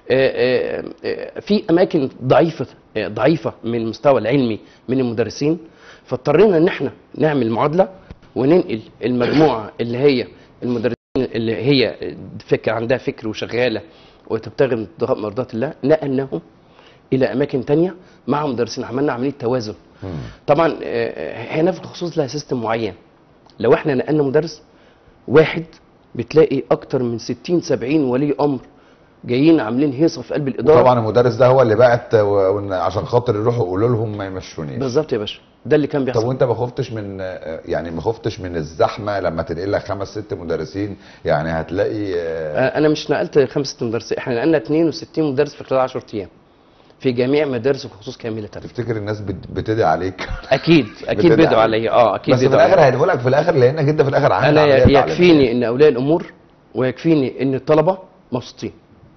آه، آه، في اماكن ضعيفه آه، ضعيفه من المستوى العلمي من المدرسين فاضطرينا ان احنا نعمل معادله وننقل المجموعه اللي هي المدرسين اللي هي فكر عندها فكر وشغاله وتبتغي ابتغاء مرضات الله نقلناهم الى اماكن تانية مع مدرسين عملنا عمليه توازن مم. طبعا آه، هنا في الخصوص لها سيستم معين لو احنا نقلنا مدرس واحد بتلاقي اكتر من 60 70 ولي امر جايين عاملين هيصه في قلب الاداره وطبعا المدرس ده هو اللي بعت و- وإن عشان خاطر يروحوا يقولوا لهم ما يمشونيش بالظبط يا باشا ده اللي كان طب بيحصل وانت ما خفتش من يعني ما خفتش من الزحمه لما تنقل لك خمس ست مدرسين يعني هتلاقي آه، آه، انا مش نقلت خمسة مدرسين احنا نقلنا 62 مدرس في خلال 10 ايام في جميع مدارس الخصوص كامله تفتكر الناس بت- بتدعي عليك اكيد اكيد بتدعي بيدعوا عليك. عليا اه اكيد بس في بيدعوا الاخر عليا. هيدعوا لك في الاخر لانك انت في الاخر عامل انا عملية يكفيني تعليمية. ان اولياء الامور ويكفيني ان الطلبه مبسوطين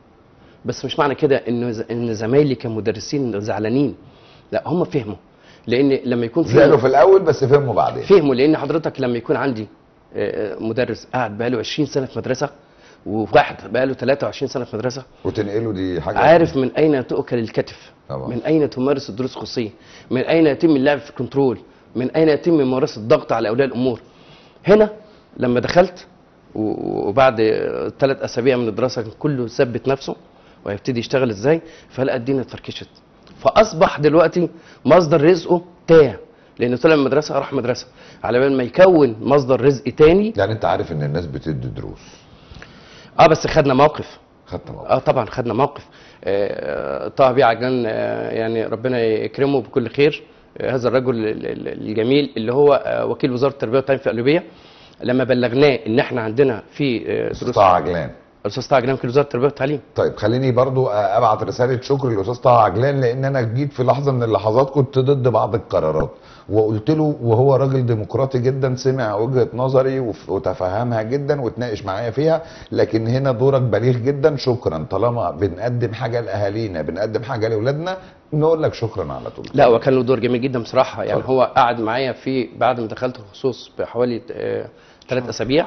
بس مش معنى كده ان ز- ان زمايلي كمدرسين زعلانين لا هم فهموا لان لما يكون في زعلوا في الاول بس فهموا بعدين فهموا لان حضرتك لما يكون عندي آه، آه، مدرس قاعد بقاله 20 سنه في مدرسه وواحد بقاله 23 سنه في مدرسه وتنقله دي حاجه عارف من اين تؤكل الكتف طبعا. من اين تمارس الدروس الخصوصيه من اين يتم اللعب في الكنترول من اين يتم ممارسه الضغط على اولياء الامور هنا لما دخلت و- وبعد ثلاث اسابيع من الدراسه كان كله ثبت نفسه وهيبتدي يشتغل ازاي فلقى الدنيا اتفركشت فاصبح دلوقتي مصدر رزقه تاه لان طلع من مدرسه راح مدرسه على بال ما يكون مصدر رزق تاني يعني انت عارف ان الناس بتدي دروس اه بس خدنا موقف خدت موقف اه طبعا خدنا موقف آه، طه بيه عجلان آه، يعني ربنا يكرمه بكل خير آه، هذا الرجل ال- ال- الجميل اللي هو آه، وكيل وزاره التربيه والتعليم في قليوبيه لما بلغناه ان احنا عندنا في آه، استاذ دروس طه عجلان الاستاذ طه عجلان وكيل وزاره التربيه والتعليم طيب خليني برضو ابعت رساله شكر للاستاذ طه عجلان لان انا جيت في لحظه من اللحظات كنت ضد بعض القرارات وقلت له وهو راجل ديمقراطي جدا سمع وجهه نظري وف- وتفهمها جدا وتناقش معايا فيها لكن هنا دورك بليغ جدا شكرا طالما بنقدم حاجه لاهالينا بنقدم حاجه لاولادنا نقول لك شكرا على طول لا هو كان له دور جميل جدا بصراحه يعني اتفضل. هو قعد معايا في بعد ما دخلت الخصوص بحوالي ثلاث اسابيع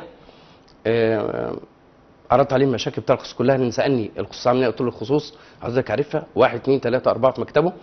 آه، عرضت عليه المشاكل بتاع الخصوص كلها لان سالني الخصوص عامل ايه قلت له الخصوص حضرتك عارفها واحد اثنين ثلاثه اربعه في مكتبه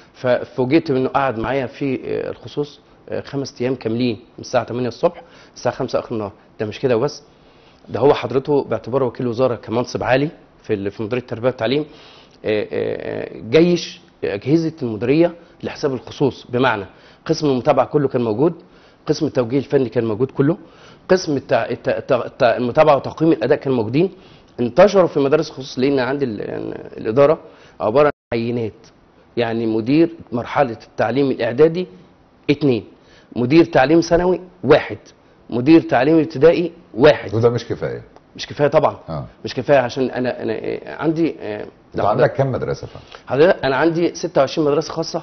ففوجئت انه قعد معايا في آه، الخصوص آه، خمس ايام كاملين من الساعه 8 الصبح الساعه 5 اخر النهار ده مش كده وبس ده هو حضرته باعتباره وكيل وزاره كمنصب عالي في ال- في مديريه التربيه والتعليم آه، آه، جيش اجهزه المديريه لحساب الخصوص بمعنى قسم المتابعه كله كان موجود قسم التوجيه الفني كان موجود كله قسم التع... الت... الت... الت... المتابعه وتقييم الاداء كان موجودين انتشروا في مدارس الخصوص لان عندي ال... الاداره عباره عن عينات يعني مدير مرحله التعليم الاعدادي اثنين مدير تعليم ثانوي واحد مدير تعليم ابتدائي واحد وده مش كفايه مش كفايه طبعا اه مش كفايه عشان انا انا آه، عندي آه، انت عندك كام مدرسه فندم؟ حضرتك انا عندي 26 مدرسه خاصه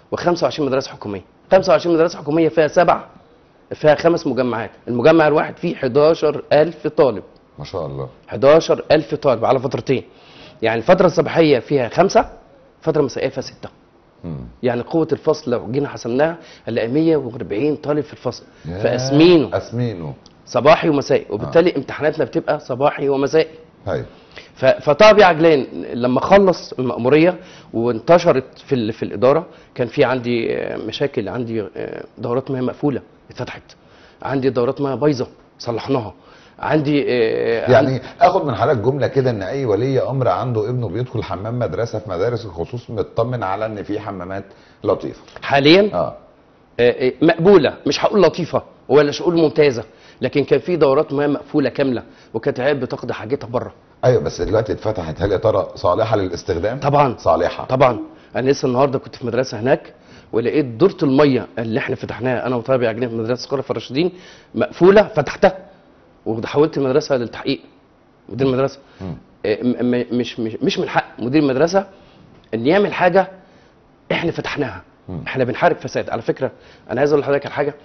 و25 مدرسه حكوميه 25 مدرسه حكوميه فيها سبع فيها خمس مجمعات المجمع الواحد فيه 11000 طالب ما شاء الله 11000 طالب على فترتين يعني الفتره الصباحيه فيها خمسه الفتره المسائيه فيها سته مم. يعني قوه الفصل لو جينا حسبناها هنلاقي 140 طالب في الفصل ياه، فاسمينه اسمينه صباحي ومسائي وبالتالي امتحاناتنا بتبقى صباحي ومسائي هاي ف- فطابع عجلان لما خلص المأمورية وانتشرت في ال- في الإدارة كان في عندي آه، مشاكل عندي آه، دورات مياه مقفولة اتفتحت عندي دورات مياه بايظة صلحناها عندي آه، عندي- يعني اخد من حضرتك جمله كده ان اي ولي امر عنده ابنه بيدخل حمام مدرسه في مدارس الخصوص مطمن على ان في حمامات لطيفه حاليا اه آه، آه، مقبولة مش هقول لطيفة ولا مش هقول ممتازة لكن كان في دورات مياه مقفولة كاملة وكانت العيال بتقضي حاجتها بره ايوه بس دلوقتي اتفتحت هل يا ترى صالحه للاستخدام طبعا صالحه طبعا انا لسه النهارده كنت في مدرسه هناك ولقيت دوره الميه اللي احنا فتحناها انا وطالب عجلين في مدرسه قرى الراشدين مقفوله فتحتها وحولت المدرسه للتحقيق مدير المدرسه مم. آه، م- م- مش مش مش من حق مدير المدرسه ان يعمل حاجه احنا فتحناها مم. احنا بنحارب فساد على فكره انا عايز اقول لحضرتك على حاجه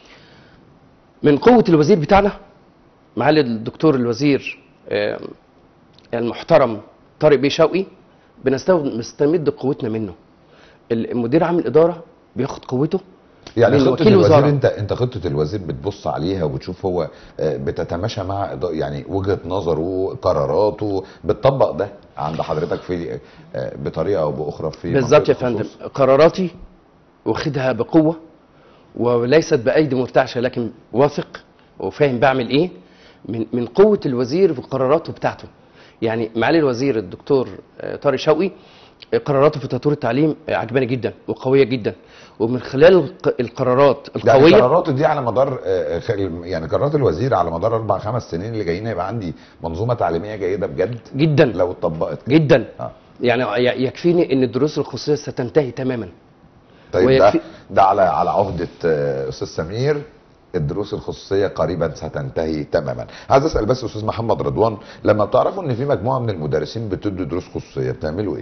من قوه الوزير بتاعنا معالي الدكتور الوزير آه، المحترم طارق بيه شوقي بنستخدم بنستمد قوتنا منه المدير عام الاداره بياخد قوته يعني من خطه وكيل الوزير وزارة. انت انت خطه الوزير بتبص عليها وبتشوف هو آه، بتتماشى مع إضاءة- يعني وجهه نظره قراراته بتطبق ده عند حضرتك في آه، بطريقه او باخرى في بالظبط يا منطقة فندم الخصوص؟ قراراتي واخدها بقوه وليست بايدي مرتعشه لكن واثق وفاهم بعمل ايه من من قوه الوزير في قراراته بتاعته يعني معالي الوزير الدكتور آه، طارق شوقي آه، قراراته في تطوير التعليم آه، عجباني جدا وقويه جدا ومن خلال الق- القرارات يعني القويه قراراته دي على مدار آه، خ- يعني قرارات الوزير على مدار اربع خمس سنين اللي جايين يبقى عندي منظومه تعليميه جيده بجد جدا لو اتطبقت كده. جدا آه. يعني ي- يكفيني ان الدروس الخصوصيه ستنتهي تماما طيب ده ويكفي- ده على على عهده آه، استاذ سمير الدروس الخصوصيه قريبا ستنتهي تماما عايز اسال بس استاذ محمد رضوان لما بتعرفوا ان في مجموعه من المدرسين بتدوا دروس خصوصيه بتعملوا ايه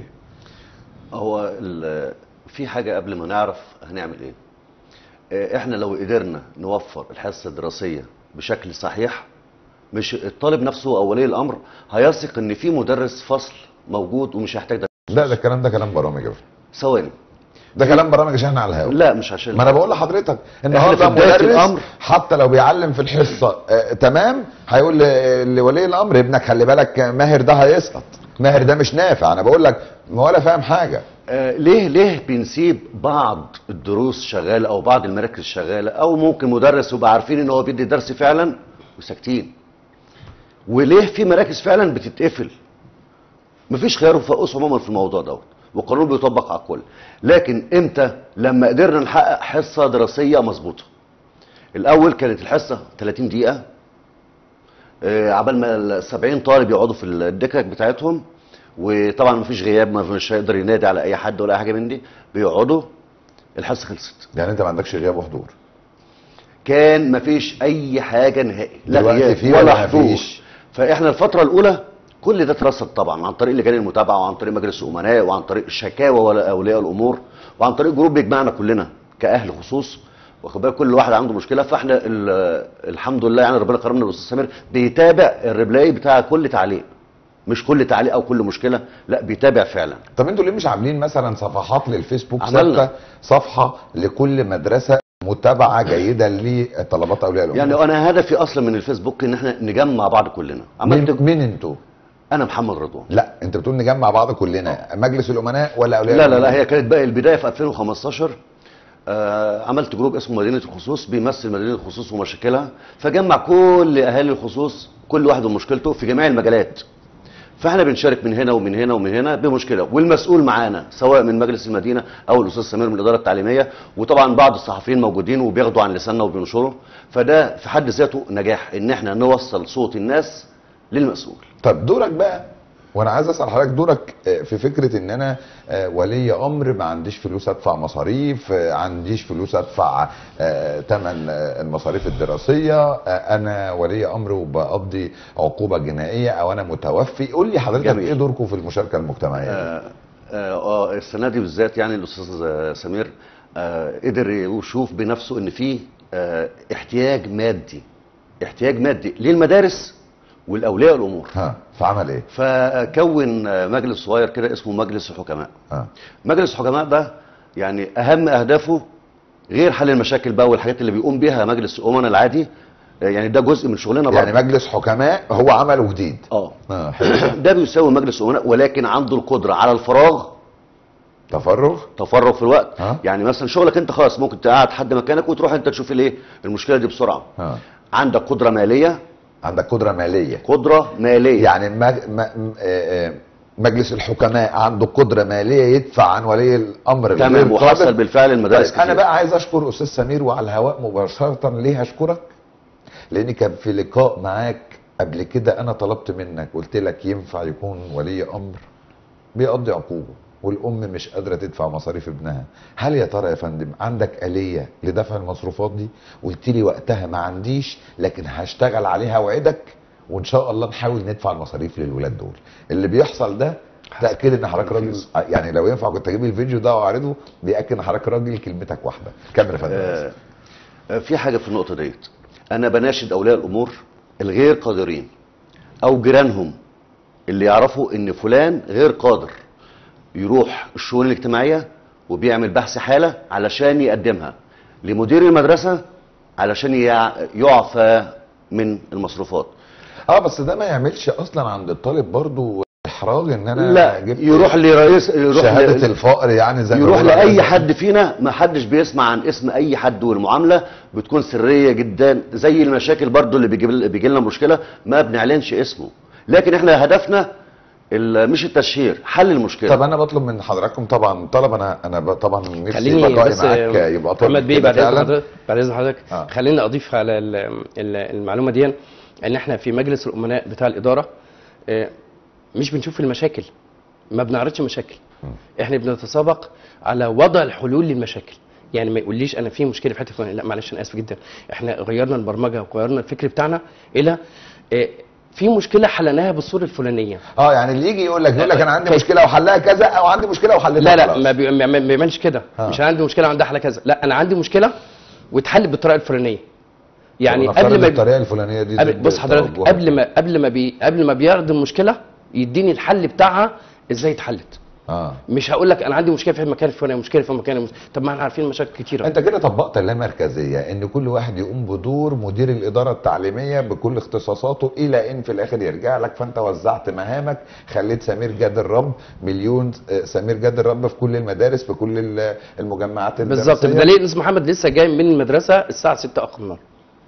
هو ال- في حاجة قبل ما نعرف هنعمل ايه آه، احنا لو قدرنا نوفر الحصة الدراسية بشكل صحيح مش الطالب نفسه او ولي الامر هيثق ان في مدرس فصل موجود ومش هيحتاج ده لا ده الكلام ده كلام برامج يا فندم. ثواني ده كلام برامج عشان احنا على الهوا لا مش عشان ما انا بقول لحضرتك النهارده في بداية مدرس الأمر. حتى لو بيعلم في الحصه آه تمام هيقول ل- لولي الامر ابنك خلي بالك ماهر ده هيسقط ماهر ده مش نافع انا بقول لك ما ولا فاهم حاجه آه، ليه ليه بنسيب بعض الدروس شغاله او بعض المراكز شغاله او ممكن مدرس يبقى عارفين ان هو بيدي درس فعلا وساكتين وليه في مراكز فعلا بتتقفل مفيش خيار وفقوس عموما في الموضوع دوت والقانون بيطبق على الكل لكن امتى لما قدرنا نحقق حصه دراسيه مظبوطه الاول كانت الحصه 30 دقيقه آه، عبال ما ال 70 طالب يقعدوا في الدكك بتاعتهم وطبعا مفيش غياب ما مش هيقدر ينادي على اي حد ولا اي حاجه من دي بيقعدوا الحصه خلصت يعني انت ما عندكش غياب وحضور كان مفيش اي حاجه نهائي لا دلوقتي غياب في ولا ولا حضور مفيش؟ فاحنا الفتره الاولى كل ده اترصد طبعا عن طريق لجان المتابعه وعن طريق مجلس الامناء وعن طريق الشكاوى ولا اولياء الامور وعن طريق جروب بيجمعنا كلنا كاهل خصوص واخد بالك كل واحد عنده مشكله فاحنا ال- الحمد لله يعني ربنا كرمنا بالاستاذ سمير بيتابع الريبلاي بتاع كل تعليق مش كل تعليق او كل مشكله لا بيتابع فعلا طب انتوا ليه مش عاملين مثلا صفحات للفيسبوك عملنا. ثابته صفحه لكل مدرسه متابعه جيده لطلبات اولياء الامور يعني انا هدفي اصلا من الفيسبوك ان احنا نجمع بعض كلنا عملت مين, مين انتوا انا محمد رضوان لا انت بتقول نجمع بعض كلنا مجلس الامناء ولا اولياء لا لا الأمور؟ لا هي كانت بقى البدايه في 2015 آه عملت جروب اسمه مدينه الخصوص بيمثل مدينه الخصوص ومشاكلها فجمع كل اهالي الخصوص كل واحد ومشكلته في جميع المجالات فاحنا بنشارك من هنا ومن هنا ومن هنا بمشكله والمسؤول معانا سواء من مجلس المدينه او الاستاذ سمير من الاداره التعليميه وطبعا بعض الصحفيين موجودين وبياخدوا عن لساننا وبينشروا فده في حد ذاته نجاح ان احنا نوصل صوت الناس للمسؤول طب دورك بقى وانا عايز اسال حضرتك دورك آه، في فكره ان انا آه، ولي امر ما عنديش فلوس ادفع مصاريف آه، عنديش فلوس ادفع ثمن المصاريف الدراسيه آه، انا ولي امر وبقضي عقوبه جنائيه او انا متوفي قول لي حضرتك جميل. ايه دوركم في المشاركه المجتمعيه دي؟ آه آه السنه دي بالذات يعني الاستاذ آه، سمير آه قدر يشوف بنفسه ان في آه احتياج مادي احتياج مادي للمدارس والاولياء الامور ها فعمل ايه فكون آه، مجلس صغير كده اسمه مجلس الحكماء ها مجلس الحكماء ده يعني اهم اهدافه غير حل المشاكل بقى والحاجات اللي بيقوم بيها مجلس الامناء العادي آه، يعني ده جزء من شغلنا يعني برضه. مجلس حكماء هو عمله جديد اه اه حلو. ده بيساوي مجلس الامناء ولكن عنده القدره على الفراغ تفرغ تفرغ في الوقت ها؟ يعني مثلا شغلك انت خلاص ممكن تقعد حد مكانك وتروح انت تشوف الايه المشكله دي بسرعه ها عندك قدره ماليه عندك قدره ماليه قدره ماليه يعني مج... م... م... آه، آه، مجلس الحكماء عنده قدره ماليه يدفع عن ولي الامر الغير تمام وحصل قادر. بالفعل المدارس طيب انا كتير. بقى عايز اشكر استاذ سمير وعلى الهواء مباشره ليه اشكرك لان كان في لقاء معاك قبل كده انا طلبت منك قلت لك ينفع يكون ولي امر بيقضي عقوبه والام مش قادره تدفع مصاريف ابنها هل يا ترى يا فندم عندك اليه لدفع المصروفات دي قلت لي وقتها ما عنديش لكن هشتغل عليها اوعدك وان شاء الله نحاول ندفع المصاريف للولاد دول اللي بيحصل ده تاكد ان حضرتك راجل يعني لو ينفع كنت اجيب الفيديو ده واعرضه بياكد ان حضرتك راجل كلمتك واحده كمل يا فندم آه آه، في حاجه في النقطه ديت انا بناشد اولياء الامور الغير قادرين او جيرانهم اللي يعرفوا ان فلان غير قادر يروح الشؤون الاجتماعيه وبيعمل بحث حاله علشان يقدمها لمدير المدرسه علشان يع- يعفى من المصروفات اه بس ده ما يعملش اصلا عند الطالب برضو احراج ان انا لا جبت يروح لرئيس يروح شهاده ل- الفقر يعني زي ما يروح بيقولوا لاي عليها. حد فينا ما حدش بيسمع عن اسم اي حد والمعامله بتكون سريه جدا زي المشاكل برضو اللي بيجيب بيجي لنا مشكله ما بنعلنش اسمه لكن احنا هدفنا ال- مش التشهير حل المشكله طب انا بطلب من حضراتكم طبعا طلب انا انا ب- طبعا نفسي خليني لقائي بس معاك يبقى طالب محمد بيه كده بعد اذن فعلاً. حضرتك بعد اذن حضرتك آه. خليني اضيف على ال- ال- المعلومه دي ان احنا في مجلس الامناء بتاع الاداره آه، مش بنشوف المشاكل ما بنعرضش مشاكل احنا بنتسابق على وضع الحلول للمشاكل يعني ما يقوليش انا في مشكله في حته فلانية. لا معلش انا اسف جدا احنا غيرنا البرمجه وغيرنا الفكر بتاعنا الى آه، في مشكله حلناها بالصوره الفلانيه اه يعني اللي يجي يقول لك يقول لك انا عندي كيف؟ مشكله وحلها كذا او عندي مشكله وحلتها لا لا خلاص. ما بي- ما ما بيعملش كده آه. مش عندي مشكله عندها حل كذا لا انا عندي مشكله واتحل بالطريقه الفلانيه يعني ونفترض قبل ما الطريقه الفلانيه دي قبل ضد بص حضرتك توجهك. قبل ما قبل ما بي قبل ما بيعرض المشكله يديني الحل بتاعها ازاي اتحلت اه مش هقول لك انا عندي مشكله في المكان الفلاني مشكله في المكان الفلاني. طب ما احنا عارفين مشاكل كتيره انت كده طبقت اللامركزيه ان كل واحد يقوم بدور مدير الاداره التعليميه بكل اختصاصاته الى ان في الاخر يرجع لك فانت وزعت مهامك خليت سمير جاد الرب مليون آه، سمير جاد الرب في كل المدارس في كل ال- المجمعات بالظبط الدراسية. بدليل ان محمد لسه جاي من المدرسه الساعه 6 اخر النهار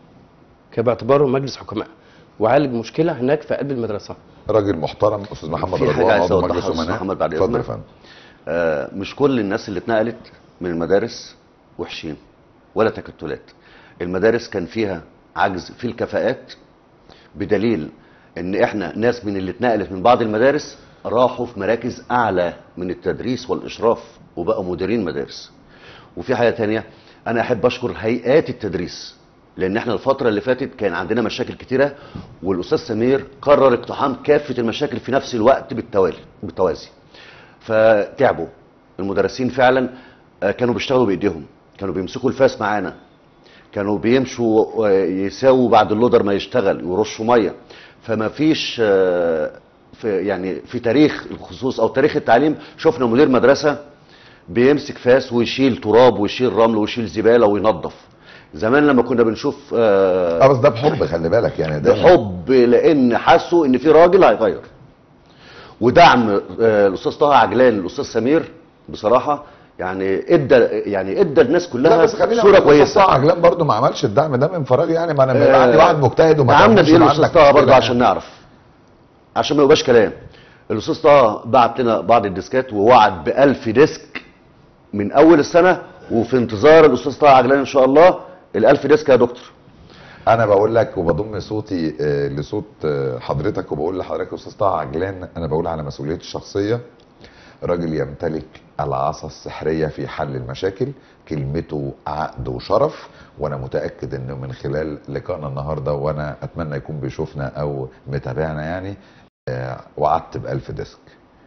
كان باعتباره مجلس حكماء وعالج مشكله هناك في قلب المدرسه راجل محترم استاذ محمد في حاجة رضوان عايز عضو أوضحها مجلس يا أستاذ امناء محمد بعد اتفضل يا إذنك. فندم آه، مش كل الناس اللي اتنقلت من المدارس وحشين ولا تكتلات المدارس كان فيها عجز في الكفاءات بدليل ان احنا ناس من اللي اتنقلت من بعض المدارس راحوا في مراكز اعلى من التدريس والاشراف وبقوا مديرين مدارس وفي حاجه تانية انا احب اشكر هيئات التدريس لان احنا الفتره اللي فاتت كان عندنا مشاكل كتيره والاستاذ سمير قرر اقتحام كافه المشاكل في نفس الوقت بالتوالي بالتوازي فتعبوا المدرسين فعلا آه، كانوا بيشتغلوا بايديهم كانوا بيمسكوا الفاس معانا كانوا بيمشوا آه، يساووا بعد اللودر ما يشتغل ويرشوا ميه فما فيش آه، في يعني في تاريخ الخصوص او تاريخ التعليم شفنا مدير مدرسه بيمسك فاس ويشيل تراب ويشيل رمل ويشيل زباله وينظف زمان لما كنا بنشوف آه، اه بس ده بحب خلي بالك يعني ده بحب لان حسوا ان في راجل هيغير ودعم آه، الاستاذ طه عجلان الاستاذ سمير بصراحه يعني ادى يعني ادى الناس لا كلها بس خلينا صوره نقول كويسه الأستاذ عجلان برضو ما عملش الدعم ده من فراغ يعني ما انا آه، بيبقى عندي واحد مجتهد وما دعمنا تعملش بايه عندك الاستاذ طه برضه مشكلة عشان نعرف عشان ما يبقاش كلام الاستاذ طه بعت لنا بعض الديسكات ووعد ب 1000 ديسك من اول السنه وفي انتظار الاستاذ طه عجلان ان شاء الله ال 1000 ديسك يا دكتور انا بقول لك وبضم صوتي آه، لصوت آه، حضرتك وبقول لحضرتك يا استاذ طه عجلان انا بقول على مسؤوليتي الشخصيه راجل يمتلك العصا السحريه في حل المشاكل كلمته عقد وشرف وانا متاكد انه من خلال لقائنا النهارده وانا اتمنى يكون بيشوفنا او متابعنا يعني آه، وعدت بألف ديسك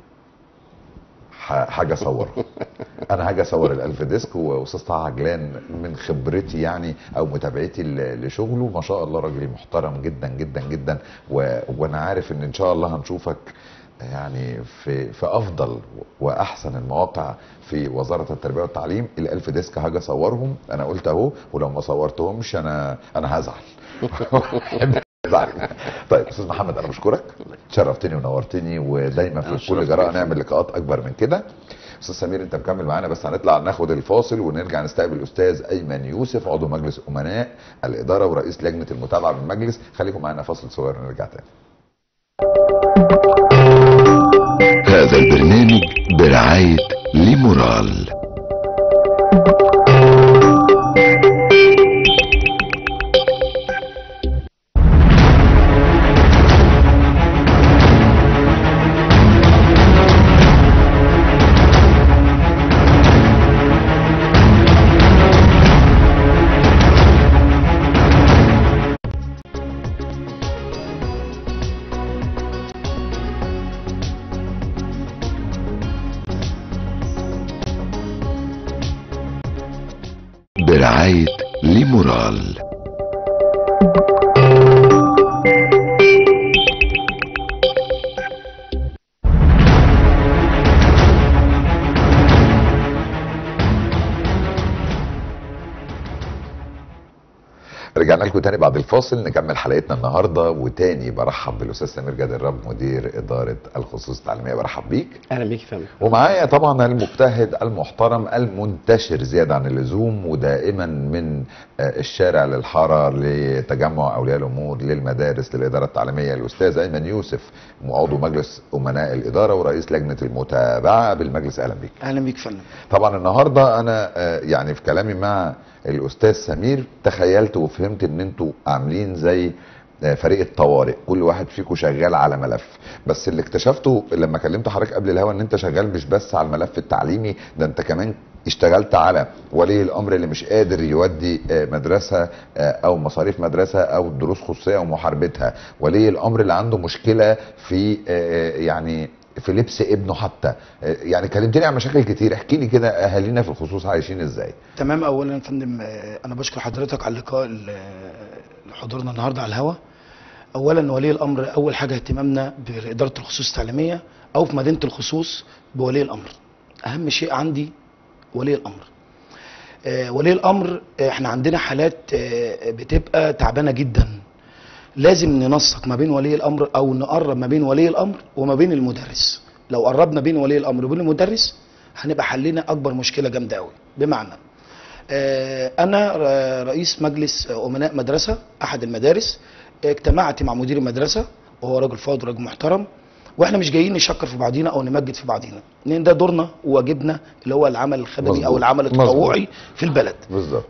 ح- حاجه اصوره انا هاجي اصور الالف ديسك واستاذ طه عجلان من خبرتي يعني او متابعتي ل- لشغله ما شاء الله راجل محترم جدا جدا جدا و... وانا عارف ان ان شاء الله هنشوفك يعني في في افضل واحسن المواقع في وزاره التربيه والتعليم الالف ديسك هاجي اصورهم انا قلت اهو ولو ما صورتهمش انا انا هزعل هزعل. طيب استاذ محمد انا بشكرك شرفتني ونورتني ودايما أنا في كل شرفت جراءه بيك. نعمل لقاءات اكبر من كده استاذ سمير انت مكمل معانا بس هنطلع ناخد الفاصل ونرجع نستقبل الاستاذ ايمن يوسف عضو مجلس امناء الاداره ورئيس لجنه المتابعه بالمجلس خليكم معانا فاصل صغير ونرجع تاني هذا البرنامج برعاية ليمورال برعاية ليمورال رجعنا لكم تاني بعد الفاصل نكمل حلقتنا النهارده وتاني برحب بالاستاذ سمير جاد الرب مدير اداره الخصوص التعليميه برحب بيك اهلا بيك يا فندم ومعايا طبعا المجتهد المحترم المنتشر زياده عن اللزوم ودائما من آه، الشارع للحاره لتجمع اولياء الامور للمدارس للاداره التعليميه الاستاذ ايمن يوسف عضو مجلس امناء الاداره ورئيس لجنه المتابعه بالمجلس اهلا بيك اهلا بيك فندم طبعا النهارده انا آه، يعني في كلامي مع الاستاذ سمير تخيلت وفهمت ان انتوا عاملين زي آه، فريق الطوارئ كل واحد فيكم شغال على ملف بس اللي اكتشفته لما كلمت حضرتك قبل الهوا ان انت شغال مش بس على الملف التعليمي ده انت كمان اشتغلت على ولي الامر اللي مش قادر يودي آه، مدرسه آه، او مصاريف مدرسه او دروس خصوصيه او محاربتها ولي الامر اللي عنده مشكله في آه، يعني في لبس ابنه حتى آه، يعني كلمتني عن مشاكل كتير احكي لي كده اهالينا في الخصوص عايشين ازاي تمام اولا يا فندم آه، انا بشكر حضرتك على اللقاء ال- آه، حضورنا النهارده على الهوا اولا ولي الامر اول حاجه اهتمامنا باداره الخصوص التعليميه او في مدينه الخصوص بولي الامر اهم شيء عندي ولي الامر آه، ولي الامر آه، احنا عندنا حالات آه، بتبقى تعبانه جدا لازم ننسق ما بين ولي الامر او نقرب ما بين ولي الامر وما بين المدرس لو قربنا بين ولي الامر وبين المدرس هنبقى حلينا اكبر مشكله جامده قوي بمعنى آه، انا ر- رئيس مجلس امناء مدرسه احد المدارس اجتمعت مع مدير المدرسه وهو راجل فاضل راجل محترم واحنا مش جايين نشكر في بعضينا او نمجد في بعضينا لان ده دورنا وواجبنا اللي هو العمل الخدمي مظبوط. او العمل مظبوط. التطوعي في البلد بالظبط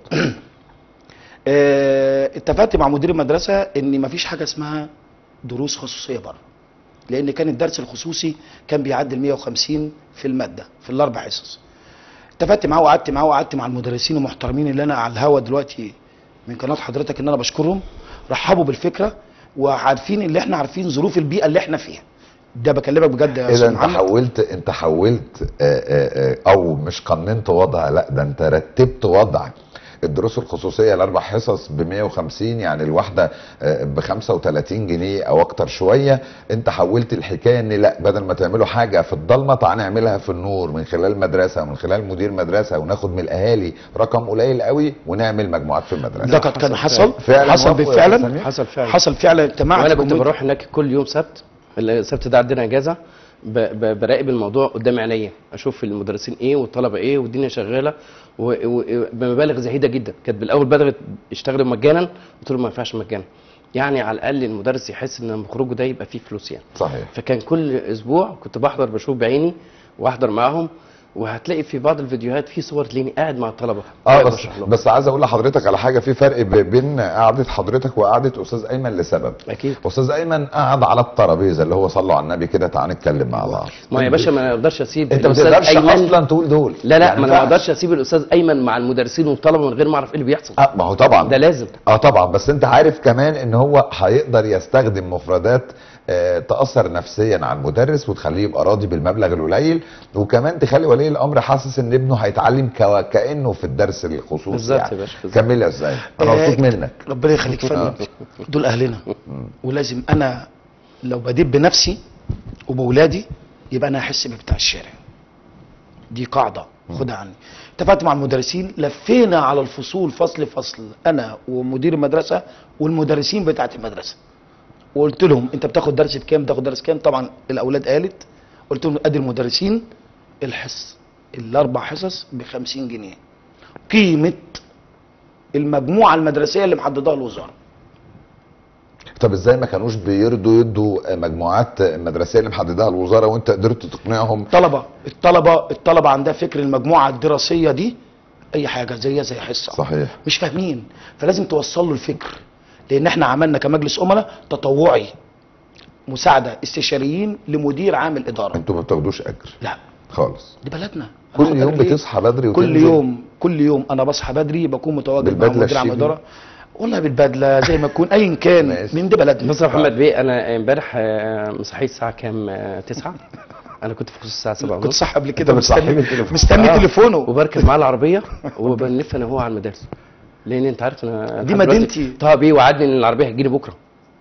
آه، اتفقت مع مدير المدرسه ان مفيش حاجه اسمها دروس خصوصيه بره لان كان الدرس الخصوصي كان بيعدي ال 150 في الماده في الاربع حصص اتفقت معاه وقعدت معاه وقعدت مع المدرسين المحترمين اللي انا على الهوا دلوقتي من قناه حضرتك ان انا بشكرهم رحبوا بالفكره وعارفين اللي احنا عارفين ظروف البيئه اللي احنا فيها ده بكلمك بجد يا اذا استاذ انت محمد حولت انت حولت آه، آه، آه، او مش قننت وضع لا ده انت رتبت وضع الدروس الخصوصيه الاربع حصص ب 150 يعني الواحده ب 35 جنيه او اكتر شويه انت حولت الحكايه ان لا بدل ما تعملوا حاجه في الضلمه تعالى نعملها في النور من خلال مدرسه ومن خلال مدير مدرسه وناخد من الاهالي رقم قليل قوي ونعمل مجموعات في المدرسه ده قد كان حصل فعلا حصل موافق يا بالفعلا أستاذ سمير؟ حصل فعلا حصل فعلا اجتماع وانا كنت بروح هناك كل يوم سبت السبت ده عندنا اجازه ب- ب- براقب الموضوع قدام عينيا اشوف المدرسين ايه والطلبه ايه والدنيا شغاله و- و- بمبالغ زهيده جدا كانت بالاول بدات يشتغلوا مجانا قلت لهم ما ينفعش مجانا يعني على الاقل المدرس يحس ان لما خروجه ده يبقى فيه فلوس يعني صحيح فكان كل اسبوع كنت بحضر بشوف بعيني واحضر معاهم وهتلاقي في بعض الفيديوهات في صور تلاقيني قاعد مع الطلبه اه قاعد بس بشرح لهم. بس عايز اقول لحضرتك على حاجه في فرق ب- بين قعده حضرتك وقعده استاذ ايمن لسبب اكيد استاذ ايمن قعد على الترابيزه اللي هو صلوا على النبي كده تعالى نتكلم مع بعض ما يا باشا ما اقدرش اسيب انت ما الأستاذ تقدرش أيمن- اصلا تقول دول لا لا يعني ما انا ما ينفعش. اقدرش اسيب الاستاذ ايمن مع المدرسين والطلبه من غير ما اعرف ايه اللي بيحصل اه ما هو طبعا ده لازم اه طبعا بس انت عارف كمان ان هو هيقدر يستخدم مفردات آه تاثر نفسيا على المدرس وتخليه يبقى راضي بالمبلغ القليل وكمان تخلي ولي الامر حاسس ان ابنه هيتعلم كوا- كانه في الدرس الخصوصي بالظبط يعني. يا باشا بالظبط. كمل يا استاذ انا آه، مبسوط منك ربنا يخليك فندم دول اهلنا ولازم انا لو بديت بنفسي وبولادي يبقى انا هحس ببتاع الشارع دي قاعده خدها عني اتفقت مع المدرسين لفينا على الفصول فصل فصل انا ومدير المدرسه والمدرسين بتاعه المدرسه وقلت لهم انت بتاخد درس بكام بتاخد درس كام طبعا الاولاد قالت قلت لهم ادي المدرسين الحص الاربع حصص ب 50 جنيه قيمه المجموعه المدرسيه اللي محددها الوزاره طب ازاي ما كانوش بيرضوا يدوا مجموعات مدرسيه اللي محددها الوزاره وانت قدرت تقنعهم الطلبه الطلبه الطلبه عندها فكر المجموعه الدراسيه دي اي حاجه زيها زي حصه صحيح مش فاهمين فلازم توصل له الفكر لان احنا عملنا كمجلس امناء تطوعي مساعده استشاريين لمدير عام الاداره انتوا ما بتاخدوش اجر لا خالص دي بلدنا كل أنا يوم خد بالك إيه؟ بتصحى بدري كل وتنزل؟ يوم كل يوم انا بصحى بدري بكون متواجد مع بالبدلة مدير عام الشيك الاداره والله بالبدله زي ما تكون ايا كان ماشي. من دي بلدنا بص يا محمد بيه انا امبارح آه، مصحيت الساعه كام آه، 9 انا كنت في خصوص الساعه 7 كنت ونص صح قبل كده أنت بتصحيه مستني بالتليفون. مستني آه. تليفونه وبركب معاه العربيه وبنلف انا وهو على المدارس لان انت عارف انا دي لحد دلوقتي مدينتي. طه بيه وعدني ان العربيه هتجيلي بكره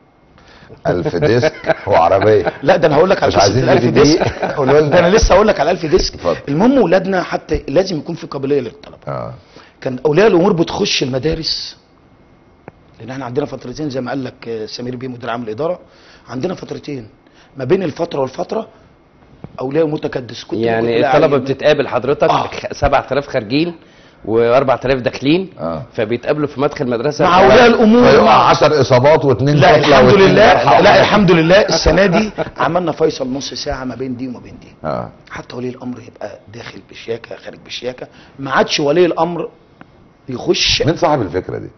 ألف ديسك وعربيه لا ده انا هقول لك على مش قصة عايزين الألف ندي ديسك قولوا لنا. ده انا لسه هقول لك على 1000 ديسك اتفضل. المهم ولادنا حتى لازم يكون في قابليه للطلبه اه كان اولياء الامور بتخش المدارس لان احنا عندنا فترتين زي ما قال لك آه، سمير بيه مدير عام الاداره عندنا فترتين ما بين الفتره والفتره اولياء امور تكدس كنت يعني كنت لا الطلبه علم. بتتقابل حضرتك آه. خ- 7000 خارجين و4000 داخلين اه فبيتقابلوا في مدخل المدرسه مع اولياء الامور فيقع مع 10 اصابات واثنين لا قتلى الحمد واتنين لله جرحى. لا الحمد لله السنه دي عملنا فيصل نص ساعه ما بين دي وما بين دي اه حتى ولي الامر يبقى داخل بشياكه خارج بشياكه ما عادش ولي الامر يخش مين صاحب الفكره دي؟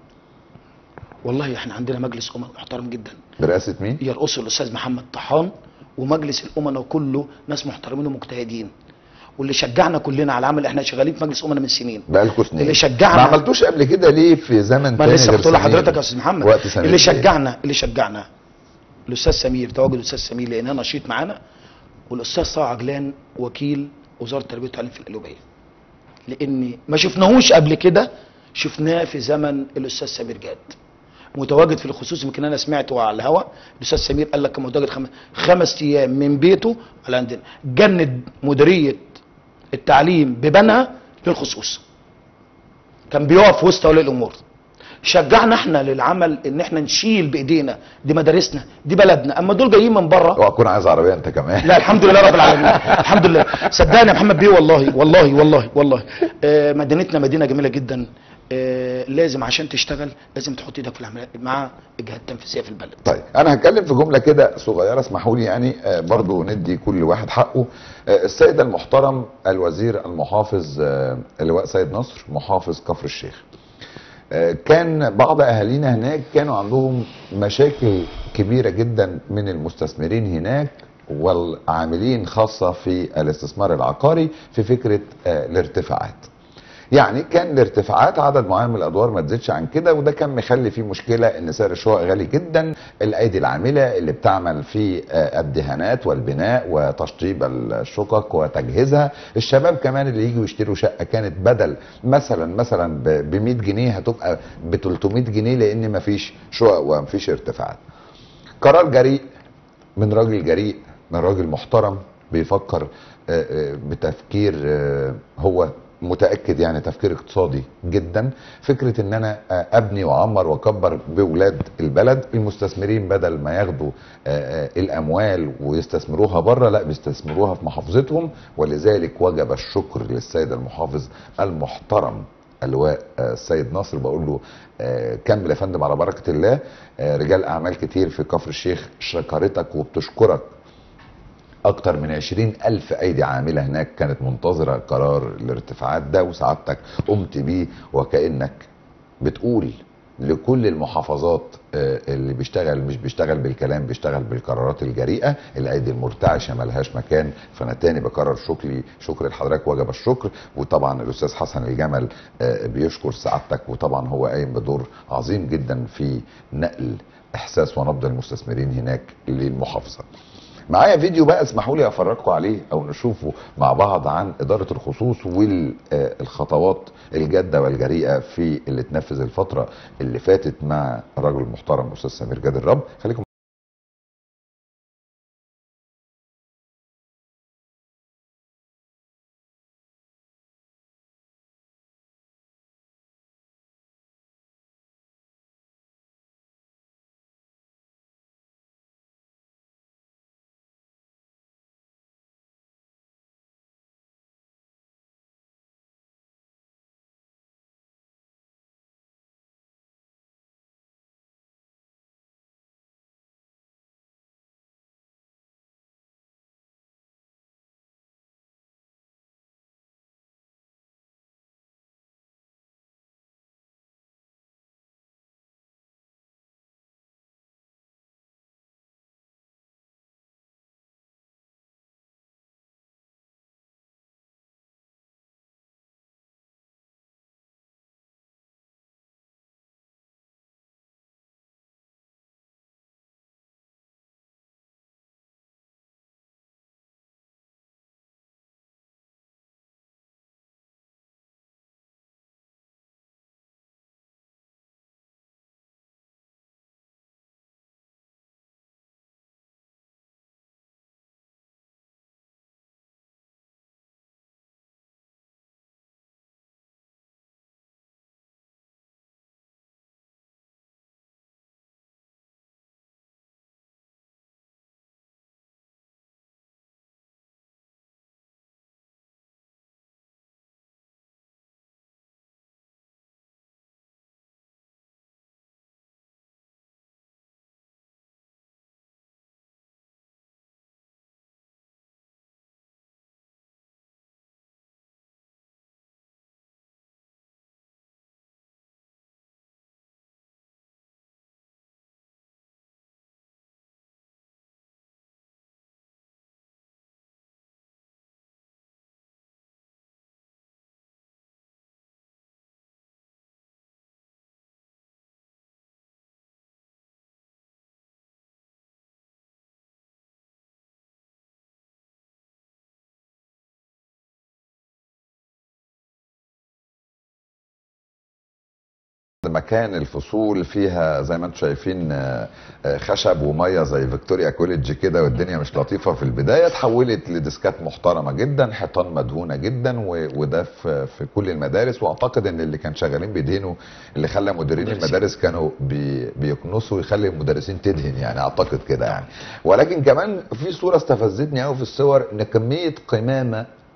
والله احنا عندنا مجلس امناء محترم جدا برئاسه مين؟ يرقصه الاستاذ محمد طحان ومجلس الامناء كله ناس محترمين ومجتهدين واللي شجعنا كلنا على العمل احنا شغالين في مجلس امناء من سنين بقالكوا سنين اللي شجعنا- ما عملتوش قبل كده ليه في زمن ما تاني لسه غير كنت اقول سمير؟ لحضرتك يا استاذ محمد وقت سمير اللي بيه. شجعنا اللي شجعنا الاستاذ سمير تواجد الاستاذ سمير لانها نشيط معانا والاستاذ طه عجلان وكيل وزاره التربيه والتعليم في القلوبيه لان ما شفناهوش قبل كده شفناه في زمن الاستاذ سمير جاد متواجد في الخصوص يمكن انا سمعته على الهواء الاستاذ سمير قال لك كان متواجد خم... خمس ايام من بيته على عندنا جند مديريه التعليم ببنها للخصوص كان بيقف وسط اولياء الامور شجعنا احنا للعمل ان احنا نشيل بايدينا دي مدارسنا دي بلدنا اما دول جايين من بره اوعى تكون عايز عربيه انت كمان لا الحمد لله رب العالمين الحمد لله صدقني يا محمد بيه والله والله والله والله آه مدينتنا مدينه جميله جدا آه آه، لازم عشان تشتغل لازم تحط ايدك في العمليات مع الجهات التنفيذيه في البلد طيب انا هتكلم في جمله كده صغيره اسمحوا لي يعني آه، برضو ندي كل واحد حقه آه، السيد المحترم الوزير المحافظ آه، اللواء سيد نصر محافظ كفر الشيخ آه، كان بعض اهالينا هناك كانوا عندهم مشاكل كبيره جدا من المستثمرين هناك والعاملين خاصه في الاستثمار العقاري في فكره آه، الارتفاعات يعني كان الارتفاعات عدد معين من الادوار ما تزيدش عن كده وده كان مخلي فيه مشكله ان سعر الشقق غالي جدا الايدي العامله اللي بتعمل في آه، الدهانات والبناء وتشطيب الشقق وتجهيزها الشباب كمان اللي يجوا يشتروا شقه كانت بدل مثلا مثلا ب 100 جنيه هتبقى ب 300 جنيه لان ما فيش شقق وما فيش ارتفاعات قرار جريء من راجل جريء من راجل محترم بيفكر آه، آه، بتفكير آه، هو متاكد يعني تفكير اقتصادي جدا فكره ان انا آه، ابني واعمر واكبر بولاد البلد المستثمرين بدل ما ياخدوا آه، آه، الاموال ويستثمروها بره لا بيستثمروها في محافظتهم ولذلك وجب الشكر للسيد المحافظ المحترم اللواء آه، السيد ناصر بقول له آه، كمل يا فندم على بركه الله آه، رجال اعمال كتير في كفر الشيخ شكرتك وبتشكرك اكتر من عشرين الف ايدي عاملة هناك كانت منتظرة قرار الارتفاعات ده وسعادتك قمت بيه وكأنك بتقول لكل المحافظات آه، اللي بيشتغل مش بيشتغل بالكلام بيشتغل بالقرارات الجريئة الايدي المرتعشة ملهاش مكان فانا تاني بكرر شكري شكر لحضرتك وجب الشكر وطبعا الاستاذ حسن الجمل آه، بيشكر سعادتك وطبعا هو قايم بدور عظيم جدا في نقل احساس ونبض المستثمرين هناك للمحافظة معايا فيديو بقى اسمحوا لي افرجكم عليه او نشوفه مع بعض عن اداره الخصوص والخطوات الجاده والجريئه في اللي اتنفذ الفتره اللي فاتت مع الراجل المحترم الاستاذ سمير جاد الرب خليكم مكان الفصول فيها زي ما انتم شايفين آه، آه، خشب وميه زي فيكتوريا كوليدج كده والدنيا مش لطيفه في البدايه اتحولت لديسكات محترمه جدا حيطان مدهونه جدا و- وده في في كل المدارس واعتقد ان اللي كان شغالين بيدهنوا اللي خلى مديرين مدرسين. المدارس كانوا بي بيكنسوا يخلي المدرسين تدهن يعني اعتقد كده يعني ولكن كمان في صوره استفزتني قوي في الصور ان كميه قمامه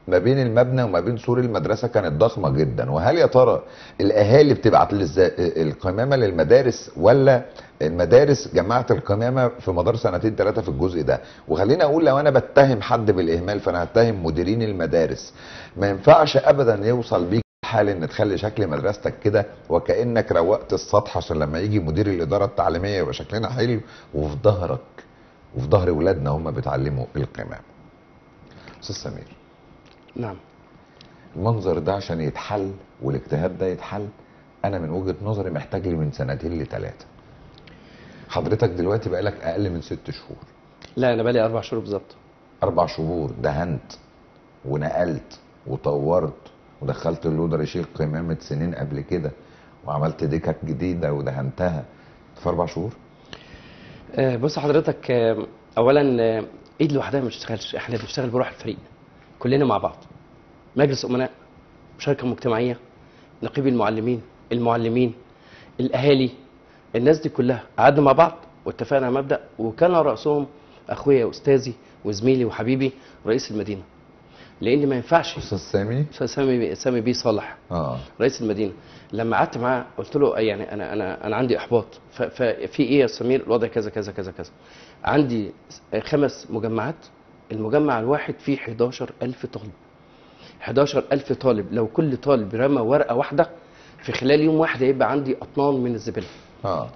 ما بين المبنى وما بين سور المدرسه كانت ضخمه جدا وهل يا ترى الاهالي بتبعت للز- القمامه للمدارس ولا المدارس جمعت القمامه في مدار سنتين ثلاثه في الجزء ده وخليني اقول لو انا بتهم حد بالاهمال فانا هتهم مديرين المدارس ما ينفعش ابدا يوصل بيك حال ان تخلي شكل مدرستك كده وكانك روقت السطح عشان لما يجي مدير الاداره التعليميه يبقى شكلنا حلو وفي ظهرك وفي ظهر ولادنا هم بيتعلموا القمام استاذ سمير نعم المنظر ده عشان يتحل والاجتهاد ده يتحل انا من وجهه نظري محتاج لي من سنتين لثلاثه حضرتك دلوقتي بقالك اقل من ست شهور لا انا بقالي اربع شهور بالظبط اربع شهور دهنت ونقلت وطورت ودخلت اللودر يشيل قمامه سنين قبل كده وعملت دكك جديده ودهنتها في اربع شهور آه، بص حضرتك آه، اولا آه، ايد لوحدها ما بتشتغلش احنا بنشتغل بروح الفريق كلنا مع بعض مجلس امناء مشاركه مجتمعيه نقيب المعلمين المعلمين الاهالي الناس دي كلها قعدنا مع بعض واتفقنا على مبدا وكان على راسهم اخويا واستاذي وزميلي وحبيبي رئيس المدينه لان ما ينفعش استاذ سامي استاذ سامي سامي بيه صالح اه رئيس المدينه لما قعدت معاه قلت له يعني انا انا انا عندي احباط ف- ففي ايه يا سمير الوضع كذا كذا كذا كذا عندي خمس مجمعات المجمع الواحد فيه 11000 طالب 11000 طالب لو كل طالب رمى ورقه واحده في خلال يوم واحد هيبقى عندي اطنان من الزباله اه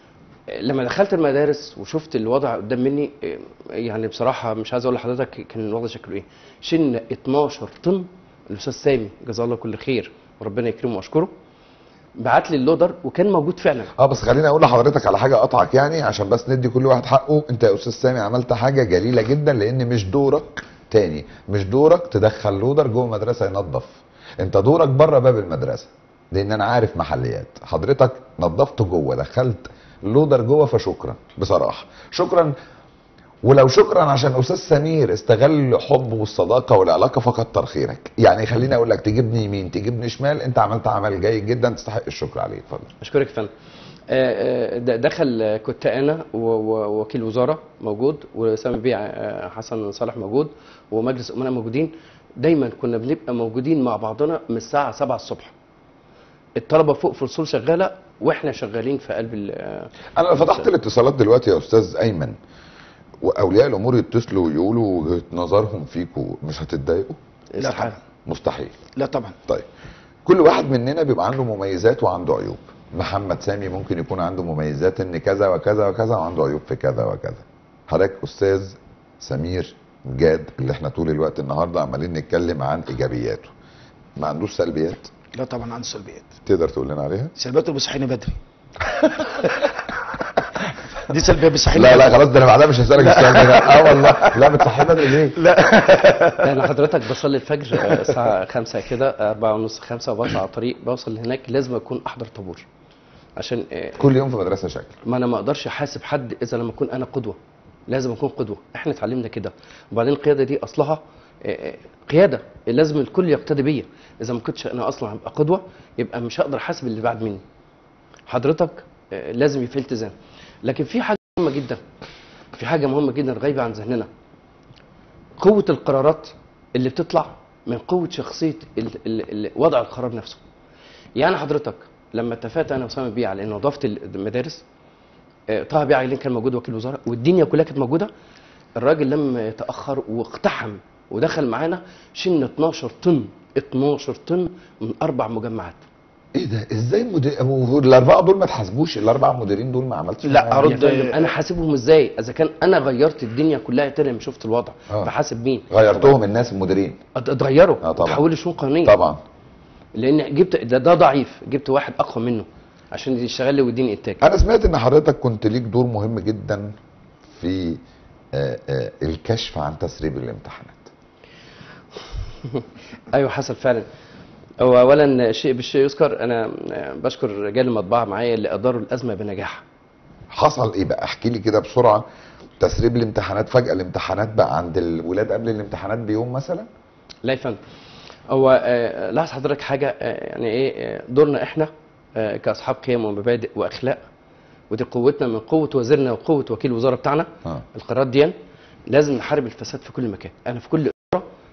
لما دخلت المدارس وشفت الوضع قدام مني إيه، يعني بصراحه مش عايز اقول لحضرتك كان الوضع شكله ايه شلنا 12 طن الاستاذ سامي جزاه الله كل خير وربنا يكرمه واشكره بعت لي اللودر وكان موجود فعلا اه بس خليني اقول لحضرتك على حاجه اقطعك يعني عشان بس ندي كل واحد حقه انت يا استاذ سامي عملت حاجه جليله جدا لان مش دورك تاني مش دورك تدخل لودر جوه مدرسه ينظف انت دورك بره باب المدرسه لان انا عارف محليات حضرتك نظفت جوه دخلت لودر جوه فشكرا بصراحه شكرا ولو شكرا عشان استاذ سمير استغل الحب والصداقه والعلاقه فكتر خيرك يعني خليني اقول لك تجيبني يمين تجيبني شمال انت عملت عمل جيد جدا تستحق الشكر عليه اتفضل اشكرك يا فندم آه، آه، د- دخل آه، كنت انا و- و- ووكيل وزاره موجود وسامي بيه آه، حسن صالح موجود ومجلس امناء موجودين دايما كنا بنبقى موجودين مع بعضنا من الساعه 7 الصبح الطلبه فوق في الفصول شغاله واحنا شغالين في قلب ال- آه، انا فتحت الاتصالات دلوقتي يا استاذ ايمن واولياء الامور يتصلوا ويقولوا وجهه نظرهم فيكوا مش هتتضايقوا لا طبعا مستحيل لا طبعا طيب كل واحد مننا بيبقى عنده مميزات وعنده عيوب محمد سامي ممكن يكون عنده مميزات ان كذا وكذا وكذا وعنده عيوب في كذا وكذا حضرتك استاذ سمير جاد اللي احنا طول الوقت النهارده عمالين نتكلم عن ايجابياته ما عندوش سلبيات لا طبعا عنده سلبيات تقدر تقول لنا عليها سلبياته بيصحيني بدري دي سلبيه بيصحيني لا لا بدري. خلاص ده انا بعدها مش هسالك السؤال ده اه والله لا بتصحي بدري ليه انا حضرتك بصلي الفجر آه، الساعه 5 كده 4 ونص 5 وبطلع على الطريق بوصل هناك لازم اكون احضر طابور عشان آه، كل يوم في مدرسه شكل ما انا ما اقدرش احاسب حد اذا لما اكون انا قدوه لازم اكون قدوه احنا اتعلمنا كده وبعدين القياده دي اصلها آه، آه، قياده لازم الكل يقتدي بيا اذا ما كنتش انا اصلا هبقى قدوه يبقى مش هقدر احاسب اللي بعد مني حضرتك آه، لازم يبقى في التزام لكن في حاجه مهمه جدا في حاجه مهمه جدا غايبه عن ذهننا قوه القرارات اللي بتطلع من قوه شخصيه ال- ال- ال- وضع القرار نفسه يعني حضرتك لما اتفقت انا وسام بيه على ان نظافه المدارس آه، طه بيه عيلين كان موجود وكيل وزاره والدنيا كلها كانت موجوده الراجل لما يتاخر واقتحم ودخل معانا شلنا 12 طن 12 طن من اربع مجمعات ايه ده ازاي مدير هو الاربعه دول ما تحاسبوش الاربع مديرين دول ما عملتش لا، معاهم؟ أرد- يا فندم انا حاسبهم ازاي اذا كان انا غيرت الدنيا كلها تاني لما شفت الوضع آه. بحاسب مين غيرتهم الناس المديرين ات- اتغيروا آه، طبعا. تحولوا شؤون قانونيه طبعا لان جبت ده, ده ضعيف جبت واحد اقوى منه عشان يشتغل لي ويديني انتاج انا سمعت ان حضرتك كنت ليك دور مهم جدا في آه، آه، الكشف عن تسريب الامتحانات ايوه حصل فعلا هو اولا شيء بالشيء يذكر انا بشكر رجال المطبعه معايا اللي اداروا الازمه بنجاح حصل ايه بقى احكي لي كده بسرعه تسريب الامتحانات فجاه الامتحانات بقى عند الولاد قبل الامتحانات بيوم مثلا لا يا فندم هو آه، لاحظ حضرتك حاجه آه، يعني ايه آه، دورنا احنا آه، كاصحاب قيم ومبادئ واخلاق ودي قوتنا من قوه وزيرنا وقوه وكيل الوزاره بتاعنا اه القرارات دي لازم نحارب الفساد في كل مكان انا في كل اداره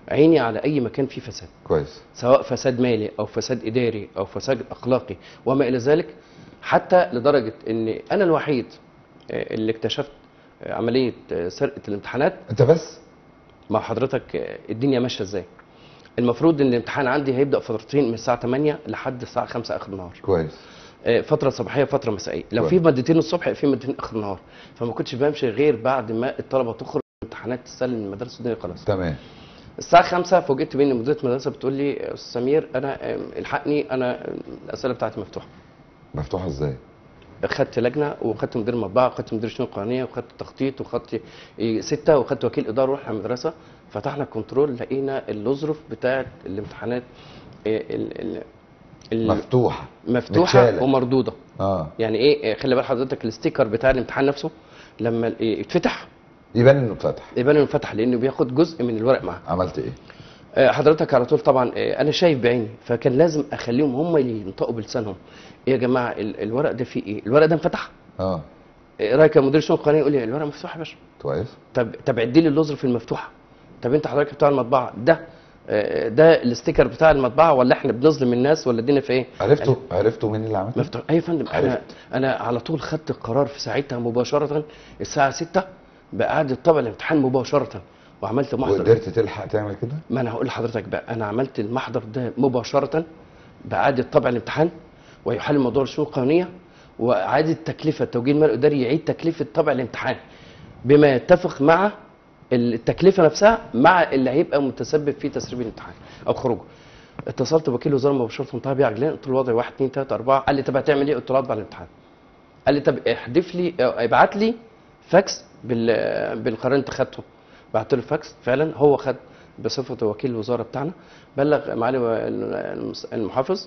عيني على اي مكان فيه فساد كويس سواء فساد مالي او فساد اداري او فساد اخلاقي وما الى ذلك حتى لدرجه ان انا الوحيد آه، اللي اكتشفت آه، عمليه آه، سرقه الامتحانات انت بس مع حضرتك آه، الدنيا ماشيه ازاي المفروض ان الامتحان عندي هيبدا فترتين من الساعه 8 لحد الساعه 5 اخر النهار كويس آه، فتره صباحيه وفتره مسائيه لو كويس. في مادتين الصبح في مادتين اخر النهار فما كنتش بمشي غير بعد ما الطلبه تخرج الامتحانات تسلم من المدارس الدنيا خلاص تمام الساعه 5 فوجئت بان مديره المدرسه بتقول لي يا استاذ سمير انا آم، الحقني انا آم، الاسئله بتاعتي مفتوحه مفتوحه ازاي خدت لجنه وخدت مدير مطبعه وخدت مدير شؤون قانونيه وخدت تخطيط وخدت إيه، سته وخدت وكيل اداره ورحنا المدرسه فتحنا الكنترول لقينا الاظرف بتاعه الامتحانات إيه، ال- ال- ال- مفتوحه مفتوحه متشالة. ومردوده اه يعني ايه إيه، خلي بال حضرتك الستيكر بتاع الامتحان نفسه لما ال- إيه، يتفتح يبان انه اتفتح يبان انه فتح لانه بياخد جزء من الورق معاه عملت ايه آه، حضرتك على طول طبعا آه، انا شايف بعيني فكان لازم اخليهم هم اللي ينطقوا بلسانهم ايه يا جماعه ال- الورق ده فيه ايه الورق ده انفتح اه ايه رايك يا مدير شؤون قانونيه يقول لي الورق مفتوح يا باشا كويس طب طب عدي لي الاظرف المفتوحه طب انت حضرتك بتاع المطبعه ده آه، ده الاستيكر بتاع المطبعه ولا احنا بنظلم الناس ولا الدنيا في ايه عرفتوا عرفتوا مين اللي عملها مفتوح ايوه يا فندم انا عرفت. انا على طول خدت القرار في ساعتها مباشره الساعه 6 باعاده طبع الامتحان مباشره وعملت محضر وقدرت تلحق تعمل كده ما انا هقول لحضرتك بقى انا عملت المحضر ده مباشره باعاده طبع الامتحان ويحل موضوع الشؤون القانونيه واعاده تكلفه توجيه المال الاداري يعيد تكلفه طبع الامتحان بما يتفق مع التكلفه نفسها مع اللي هيبقى متسبب في تسريب الامتحان او خروجه اتصلت بوكيل الوزاره مباشره منتهى بيه عجلان قلت له الوضع 1 2 3 4 قال لي طب هتعمل ايه؟ قلت له اطبع الامتحان قال لي طب احذف لي أو ابعت لي فاكس بال بالقرار اللي انت خدته بعت له فاكس فعلا هو خد بصفه وكيل الوزاره بتاعنا بلغ معالي المس- المحافظ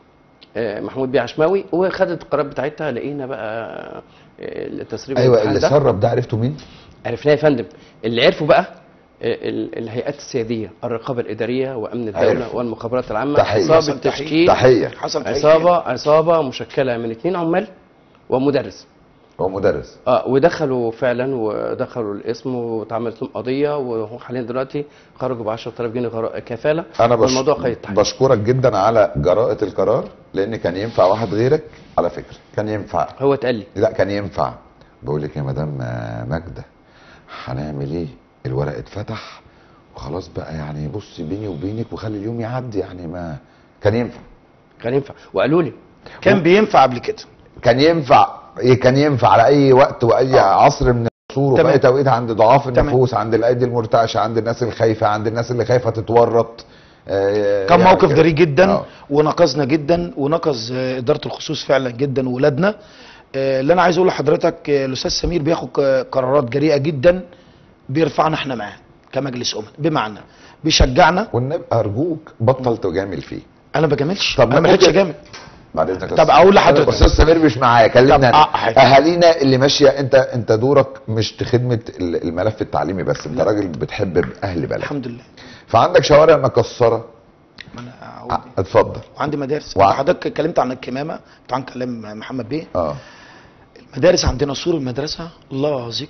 آه، محمود بيه عشماوي وخدت القرارات بتاعتها لقينا بقى آه، التسريب ايوه الامتحان اللي ده. سرب ده عرفتوا مين عرفناه يا فندم اللي عرفوا بقى آه، ال- الهيئات السياديه الرقابه الاداريه وامن الدوله عرفوا. والمخابرات العامه تحية. عصابه حصل تحقيق. تشكيل تحيه حصل تحقيق. عصابه عصابه مشكله من اثنين عمال ومدرس هو مدرس اه ودخلوا فعلا ودخلوا الاسم واتعملت لهم قضيه وهم حاليا دلوقتي خرجوا ب 10000 جنيه غرا- كفاله انا بش... والموضوع قيد تحقيق بشكرك جدا على جراءة القرار لان كان ينفع واحد غيرك على فكرة كان ينفع هو اتقال لي لا كان ينفع بقول لك يا مدام آه، ماجدة هنعمل ايه الورق اتفتح وخلاص بقى يعني بص بيني وبينك وخلي اليوم يعدي يعني ما كان ينفع كان ينفع وقالوا لي كان بينفع قبل كده كان ينفع إيه كان ينفع على اي وقت واي عصر من العصور وفي تمام. اي توقيت عند ضعاف تمام. النفوس عند الايدي المرتعشه عند الناس الخايفه عند الناس اللي خايفه تتورط آه، كان يعني موقف كده. جريء جدا آه. ونقصنا جدا ونقص آه، اداره الخصوص فعلا جدا ولادنا آه، اللي انا عايز اقول لحضرتك آه، الاستاذ سمير بياخد ك- قرارات جريئه جدا بيرفعنا احنا معاه كمجلس امنا بمعنى بيشجعنا والنبي ارجوك بطل تجامل فيه انا ما بجاملش طب انا ما ممكن- لقيتش جامد بعد اذنك يا طب أستاذ. أقول لحضرتك. استاذ سمير مش معايا كلمنا طب أنا. آه، حاضر. اهالينا اللي ماشيه انت انت دورك مش خدمه ال- الملف التعليمي بس انت راجل بتحب اهل بلدك الحمد لله فعندك شوارع مكسره ما انا أقول ع- اتفضل وعندي مدارس وع- حضرتك اتكلمت عن الكمامه طبعا كلام محمد بيه اه المدارس عندنا سور المدرسه لاصق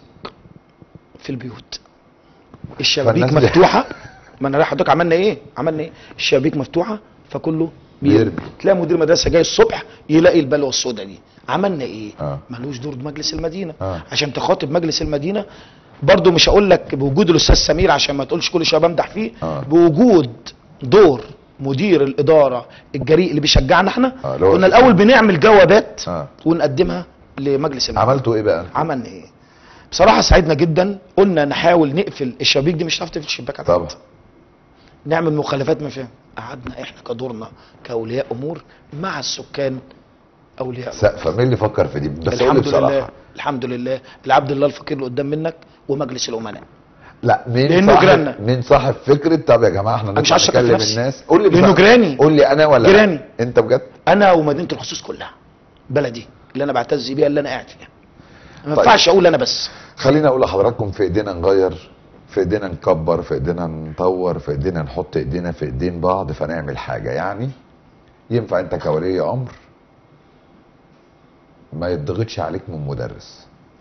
في البيوت الشبابيك فالناس دي- مفتوحه ما انا رايح حضرتك عملنا ايه عملنا ايه الشبابيك مفتوحه فكله بيرمي. بيرمي تلاقي مدير مدرسه جاي الصبح يلاقي البلوه السوداء دي عملنا ايه آه. ملوش دور مجلس المدينه آه. عشان تخاطب مجلس المدينه برضو مش هقول لك بوجود الاستاذ سمير عشان ما تقولش كل شويه بمدح فيه آه. بوجود دور مدير الاداره الجريء اللي بيشجعنا احنا آه، اللي هو كنا الشيخ. الاول بنعمل جوابات آه. ونقدمها لمجلس المدينه عملتوا ايه بقى عملنا ايه بصراحه ساعدنا جدا قلنا نحاول نقفل الشبابيك دي مش هتعرف تقفل الشباك على طبعا حد. نعمل مخالفات ما فيها قعدنا احنا كدورنا كاولياء امور مع السكان اولياء أمور. سقفه مين اللي فكر في دي بس قول لي الحمد بصراحه لله الحمد لله العبد الله الفقير اللي قدام منك ومجلس الامناء لا مين لأنه صاحب جيراننا. مين صاحب فكره طب يا جماعه احنا مش نطلع عايز أشكر في نكلم نفسي. الناس قول لي لأنه بصراحة. جيراني. قول لي انا ولا جيراني. انت بجد انا ومدينه الخصوص كلها بلدي اللي انا بعتز بيها اللي انا قاعد فيها ما طيب. ينفعش اقول انا بس خليني اقول لحضراتكم في ايدينا نغير في ايدينا نكبر في ايدينا نطور في ايدينا نحط ايدينا في ايدين بعض فنعمل حاجه يعني ينفع انت كولي امر ما يضغطش عليك من مدرس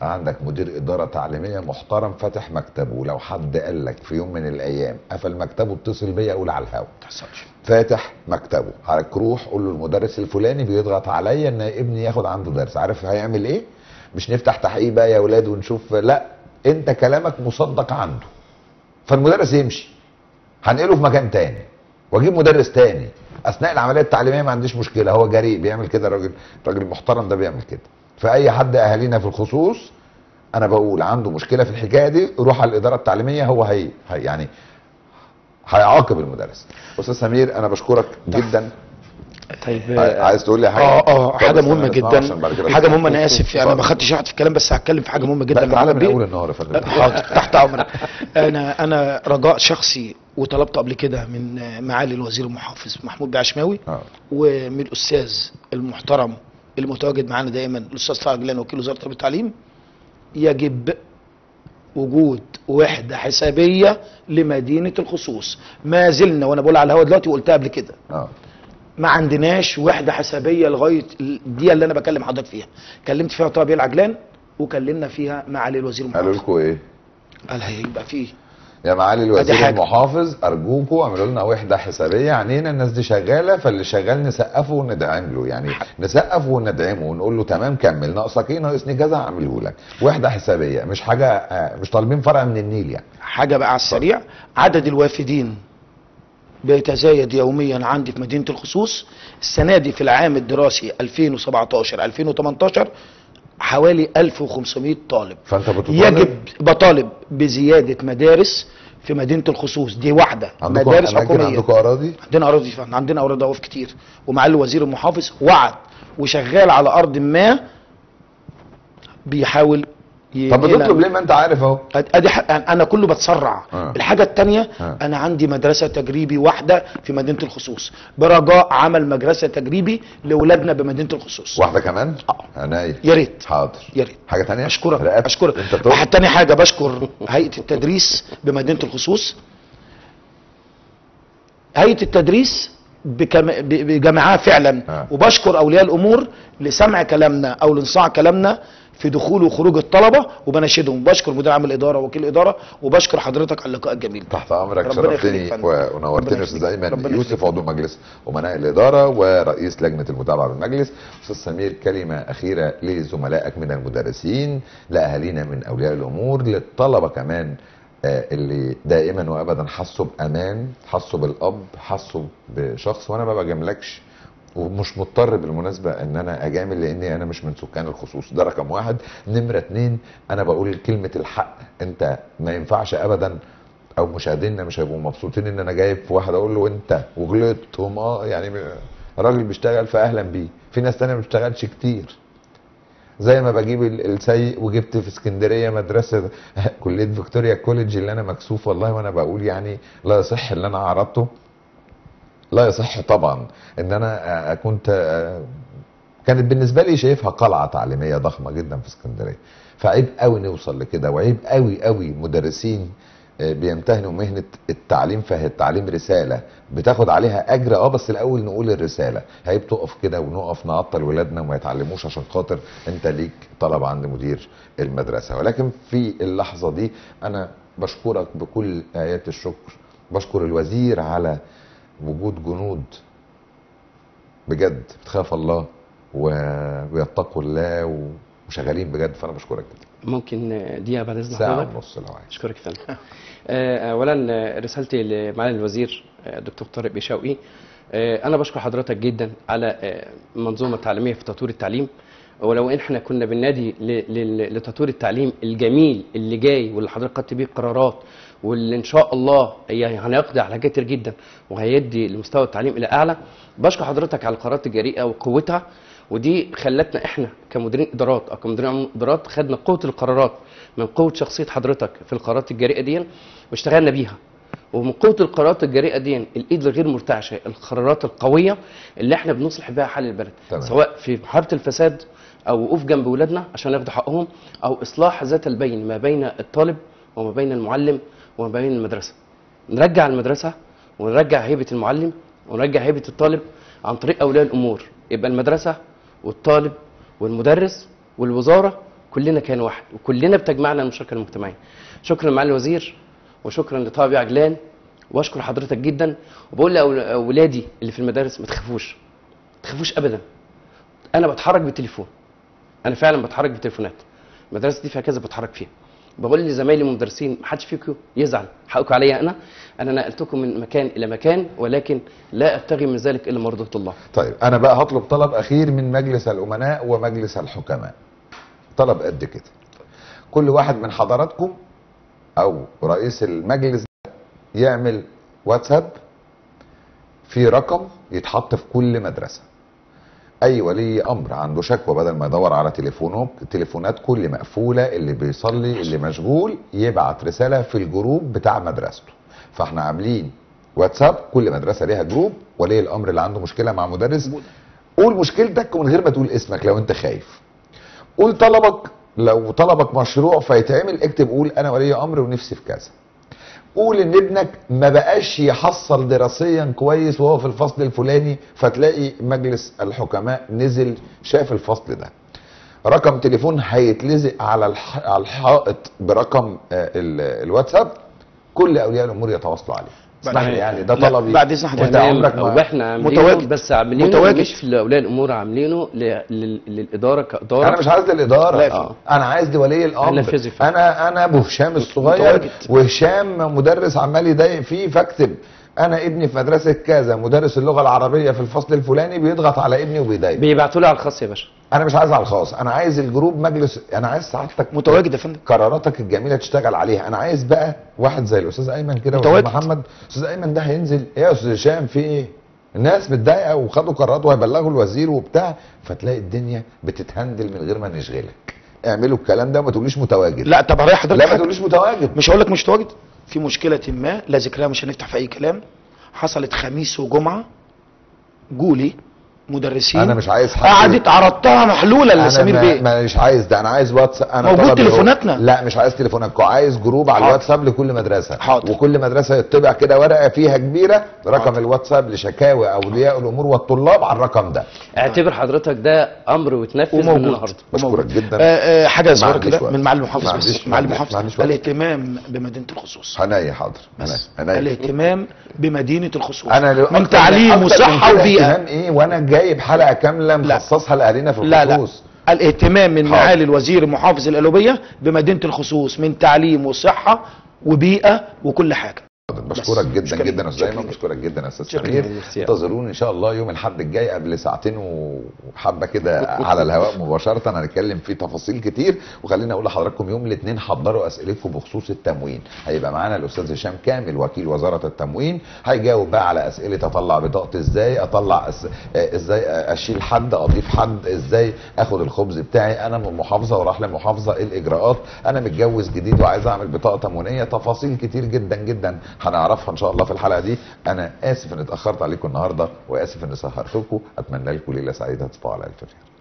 عندك مدير اداره تعليميه محترم فاتح مكتبه ولو حد قال لك في يوم من الايام قفل مكتبه اتصل بيا قول على الهوا تحصلش فاتح مكتبه حضرتك روح قول له المدرس الفلاني بيضغط عليا ان ابني ياخد عنده درس عارف هيعمل ايه مش نفتح تحقيق بقى يا اولاد ونشوف لا انت كلامك مصدق عنده فالمدرس يمشي هنقله في مكان تاني واجيب مدرس تاني اثناء العمليه التعليميه ما عنديش مشكله هو جريء بيعمل كده راجل راجل المحترم ده بيعمل كده فاي حد اهالينا في الخصوص انا بقول عنده مشكله في الحكايه دي روح على الاداره التعليميه هو هي, هي يعني هيعاقب المدرس استاذ سمير انا بشكرك جدا طيب عايز تقول لي حاجه اه اه طب حاجه استنى مهمه نسمعه عشان بعد جدا كده حاجه نسمع. مهمه انا اسف انا ما اتفضل. خدتش راحتي في الكلام بس هتكلم في حاجه مهمه جدا لا تعالى من معاك اول النهار يا فندم حاضر تحت امرك انا انا رجاء شخصي وطلبته قبل كده من معالي الوزير المحافظ محمود بيه عشماوي اه ومن الاستاذ المحترم المتواجد معانا دائما الاستاذ طه عجلان وكيل وزاره التربيه والتعليم يجب وجود وحده حسابيه لمدينه الخصوص ما زلنا وانا بقول على الهوا دلوقتي وقلتها قبل كده اه ما عندناش وحده حسابيه لغايه الدقيقه اللي انا بكلم حضرتك فيها كلمت فيها طه بيه العجلان وكلمنا فيها معالي الوزير قالوا المحافظ لكم ايه قال هيبقى فيه يا معالي أدي الوزير حاجة. المحافظ ارجوكم اعملوا لنا وحده حسابيه عنينا الناس دي شغاله فاللي شغال نسقفه وندعم له يعني نسقفه وندعمه ونقول له تمام كمل ناقصك ايه ناقصني كذا هعمله لك وحده حسابيه مش حاجه آه، مش طالبين فرع من النيل يعني حاجه بقى على السريع عدد الوافدين بيتزايد يوميا عندي في مدينه الخصوص السنه دي في العام الدراسي 2017 2018 حوالي 1500 طالب فانت بتطالب يجب بطالب بزياده مدارس في مدينه الخصوص دي واحده عندكم مدارس اماكن حكوميه عندكم اراضي عندنا اراضي فعلا عندنا اراضي أوقاف كتير ومعالي الوزير المحافظ وعد وشغال على ارض ما بيحاول طب ينقلها- بتطلب ليه ما انت عارف اهو ادي ح- انا كله بتسرع آه. الحاجه الثانيه آه. انا عندي مدرسه تجريبي واحده في مدينه الخصوص برجاء عمل مدرسه تجريبي لاولادنا بمدينه الخصوص واحده كمان آه. عناية يا ريت حاضر يا ريت حاجه تانية اشكرك رقبت. اشكرك انت بتقول واحد تاني حاجه بشكر هيئه التدريس بمدينه الخصوص هيئه التدريس بكم... ب- بجمعها فعلا آه. وبشكر اولياء الامور لسمع كلامنا او لانصاع كلامنا في دخول وخروج الطلبه وبناشدهم بشكر مدير عام الاداره ووكيل الاداره وبشكر حضرتك على اللقاء الجميل تحت امرك ربنا شرفتني يخليك يا فندم. و- ونورتني ربنا استاذ يخليك. ايمن ربنا يوسف يخليك. عضو مجلس امناء الاداره ورئيس لجنه المتابعه بالمجلس استاذ سمير كلمه اخيره لزملائك من المدرسين لاهالينا من اولياء الامور للطلبه كمان آه، اللي دائما وابدا حسوا بامان حسوا بالاب حسوا بشخص وانا ما بجاملكش ومش مضطر بالمناسبة ان انا اجامل لاني انا مش من سكان الخصوص ده رقم واحد نمرة اتنين انا بقول كلمة الحق انت ما ينفعش ابدا او مشاهدينا مش هيبقوا مبسوطين ان انا جايب في واحد اقول له انت وغلطت وما يعني م- راجل بيشتغل فاهلا بيه في ناس تانية ما بتشتغلش كتير زي ما بجيب ال- السيء وجبت في اسكندريه مدرسه كليه فيكتوريا كوليدج اللي انا مكسوف والله وانا بقول يعني لا يصح اللي انا عرضته لا يصح طبعا ان انا آه، كنت آه، كانت بالنسبه لي شايفها قلعه تعليميه ضخمه جدا في اسكندريه فعيب قوي نوصل لكده وعيب قوي قوي مدرسين آه، بيمتهنوا مهنه التعليم فهي التعليم رساله بتاخد عليها اجر اه بس الاول نقول الرساله عيب تقف كده ونقف نعطل ولادنا وما يتعلموش عشان خاطر انت ليك طلب عند مدير المدرسه ولكن في اللحظه دي انا بشكرك بكل ايات الشكر بشكر الوزير على وجود جنود بجد بتخاف الله و- ويتقوا الله وشغالين بجد فانا بشكرك جدا ممكن دقيقه بعد اذن ساعه حضرتك ونص لو عايز اشكرك يا فندم آه، اولا آه، رسالتي لمعالي الوزير آه، دكتور طارق بشوقي آه، انا بشكر حضرتك جدا على آه، المنظومه التعليميه في تطوير التعليم ولو ان احنا كنا بننادي ل- ل- لتطوير التعليم الجميل اللي جاي واللي حضرتك خدت بيه قرارات واللي ان شاء الله يعني هنقضي على حاجات كتير جدا وهيدي لمستوى التعليم الى اعلى بشكر حضرتك على القرارات الجريئه وقوتها ودي خلتنا احنا كمديرين ادارات او كمديرين ادارات خدنا قوه القرارات من قوه شخصيه حضرتك في القرارات الجريئه دي واشتغلنا بيها ومن قوه القرارات الجريئه دي الايد الغير مرتعشه القرارات القويه اللي احنا بنصلح بيها حال البلد تمام. سواء في محاربه الفساد او وقوف جنب اولادنا عشان ياخدوا حقهم او اصلاح ذات البين ما بين الطالب وما بين المعلم وما بين المدرسه نرجع المدرسه ونرجع هيبه المعلم ونرجع هيبه الطالب عن طريق اولياء الامور يبقى المدرسه والطالب والمدرس والوزاره كلنا كان واحد وكلنا بتجمعنا المشاركه المجتمعيه شكرا معالي الوزير وشكرا لطابع عجلان واشكر حضرتك جدا وبقول لاولادي اللي في المدارس ما تخافوش ما تخافوش ابدا انا بتحرك بالتليفون انا فعلا بتحرك بالتليفونات المدرسه دي فيها كذا بتحرك فيها بقول لزمايلي المدرسين ما حدش فيكم يزعل حقكم عليا انا انا نقلتكم من مكان الى مكان ولكن لا ابتغي من ذلك الا مرضاه الله طيب انا بقى هطلب طلب اخير من مجلس الامناء ومجلس الحكماء طلب قد كده كل واحد من حضراتكم او رئيس المجلس ده يعمل واتساب في رقم يتحط في كل مدرسه اي ولي امر عنده شكوى بدل ما يدور على تليفونه التليفونات كل مقفوله اللي بيصلي اللي مشغول يبعت رساله في الجروب بتاع مدرسته فاحنا عاملين واتساب كل مدرسه ليها جروب ولي الامر اللي عنده مشكله مع مدرس قول مشكلتك ومن غير ما تقول اسمك لو انت خايف قول طلبك لو طلبك مشروع فيتعمل اكتب قول انا ولي امر ونفسي في كذا قول ان ابنك ما بقاش يحصل دراسيا كويس وهو في الفصل الفلاني فتلاقي مجلس الحكماء نزل شاف الفصل ده رقم تليفون هيتلزق على الح... على الحائط برقم آه، ال- الواتساب كل اولياء الامور يتواصلوا عليه اسمح لي يعني ده لا، طلبي بعد إذن حضرتك. وانت عمرك او ما احنا عاملينه متواجد. بس عاملينه متواجد. مش في اولياء الامور عاملينه ل- لل- للاداره كاداره انا مش عايز الاداره لا، في- انا عايز دي ولي الامر هنفذي فعلا. انا انا ابو هشام الصغير متواجد. وهشام مدرس عمال يضايق فيه فاكتب انا ابني في مدرسه كذا مدرس اللغه العربيه في الفصل الفلاني بيضغط على ابني وبيضايقه بيبعتوا لي على الخاص يا باشا انا مش عايز على الخاص انا عايز الجروب مجلس انا عايز سعادتك متواجد يا فندم قراراتك الجميله تشتغل عليها انا عايز بقى واحد زي الاستاذ ايمن كده واستاذ متواجد. محمد استاذ ايمن ده هينزل ايه يا استاذ هشام في ايه الناس متضايقه وخدوا قرارات وهيبلغوا الوزير وبتاع فتلاقي الدنيا بتتهندل من غير ما نشغلك اعملوا الكلام ده ما تقوليش متواجد لا طب هريح حضرتك لا ما حاجة. تقوليش متواجد مش هقول لك مش متواجد في مشكله ما لا ذكرها مش هنفتح في اي كلام حصلت خميس وجمعه جولي مدرسين انا مش عايز حد قعدت عرضتها محلوله انا لسمير ما- بيه ما مش عايز ده انا عايز واتس انا موجود طلبي هو- تليفوناتنا. لا مش عايز تليفوناتكم عايز جروب على حاضر. الواتساب لكل مدرسه حاضر. وكل مدرسه يطبع كده ورقه فيها كبيره رقم حاضر. الواتساب لشكاوى اولياء الامور والطلاب على الرقم ده اعتبر حضرتك ده امر وتنفذ من وموجود النهارده بشكرك وموجود. جدا آه آه حاجه صغيره عنديش كده وقت. من معالي ما المحافظ عنديش- بس معالي ما عنديش- المحافظ ما عنديش وقت. الاهتمام بمدينه الخصوص عناية حاضر بس عناية عناية الاهتمام بمدينه الخصوص انا لو من أكتر تعليم أكتر من وصحه كده وبيئه اهتمام ايه وانا جايب حلقه كامله مخصصها لاهالينا في لا لا الخصوص الاهتمام من حاضر. معالي الوزير محافظ القلوبيه بمدينه الخصوص من تعليم وصحه وبيئه وكل حاجه بشكرك جدا شكراً. جدا يا استاذ ايمن شكراً. بشكرك جدا يا استاذ شكراً. سمير ميرسي. انتظروني ان شاء الله يوم الاحد الجاي قبل ساعتين وحبه كده على الهواء مباشره هنتكلم في تفاصيل كتير وخليني اقول لحضراتكم يوم الاثنين حضروا اسئلتكم بخصوص التموين هيبقى معانا الاستاذ هشام كامل وكيل وزاره التموين هيجاوب بقى على اسئله اطلع بطاقتي ازاي اطلع أس... آه، ازاي اشيل حد اضيف حد ازاي اخد الخبز بتاعي انا من محافظه وراح لمحافظه ايه الاجراءات انا متجوز جديد وعايز اعمل بطاقه تموينيه تفاصيل كتير جدا جدا هنعرفها ان شاء الله في الحلقه دي انا اسف ان اتاخرت عليكم النهارده واسف ان سهرتكم اتمنى لكم ليله سعيده تصبحوا على الف خير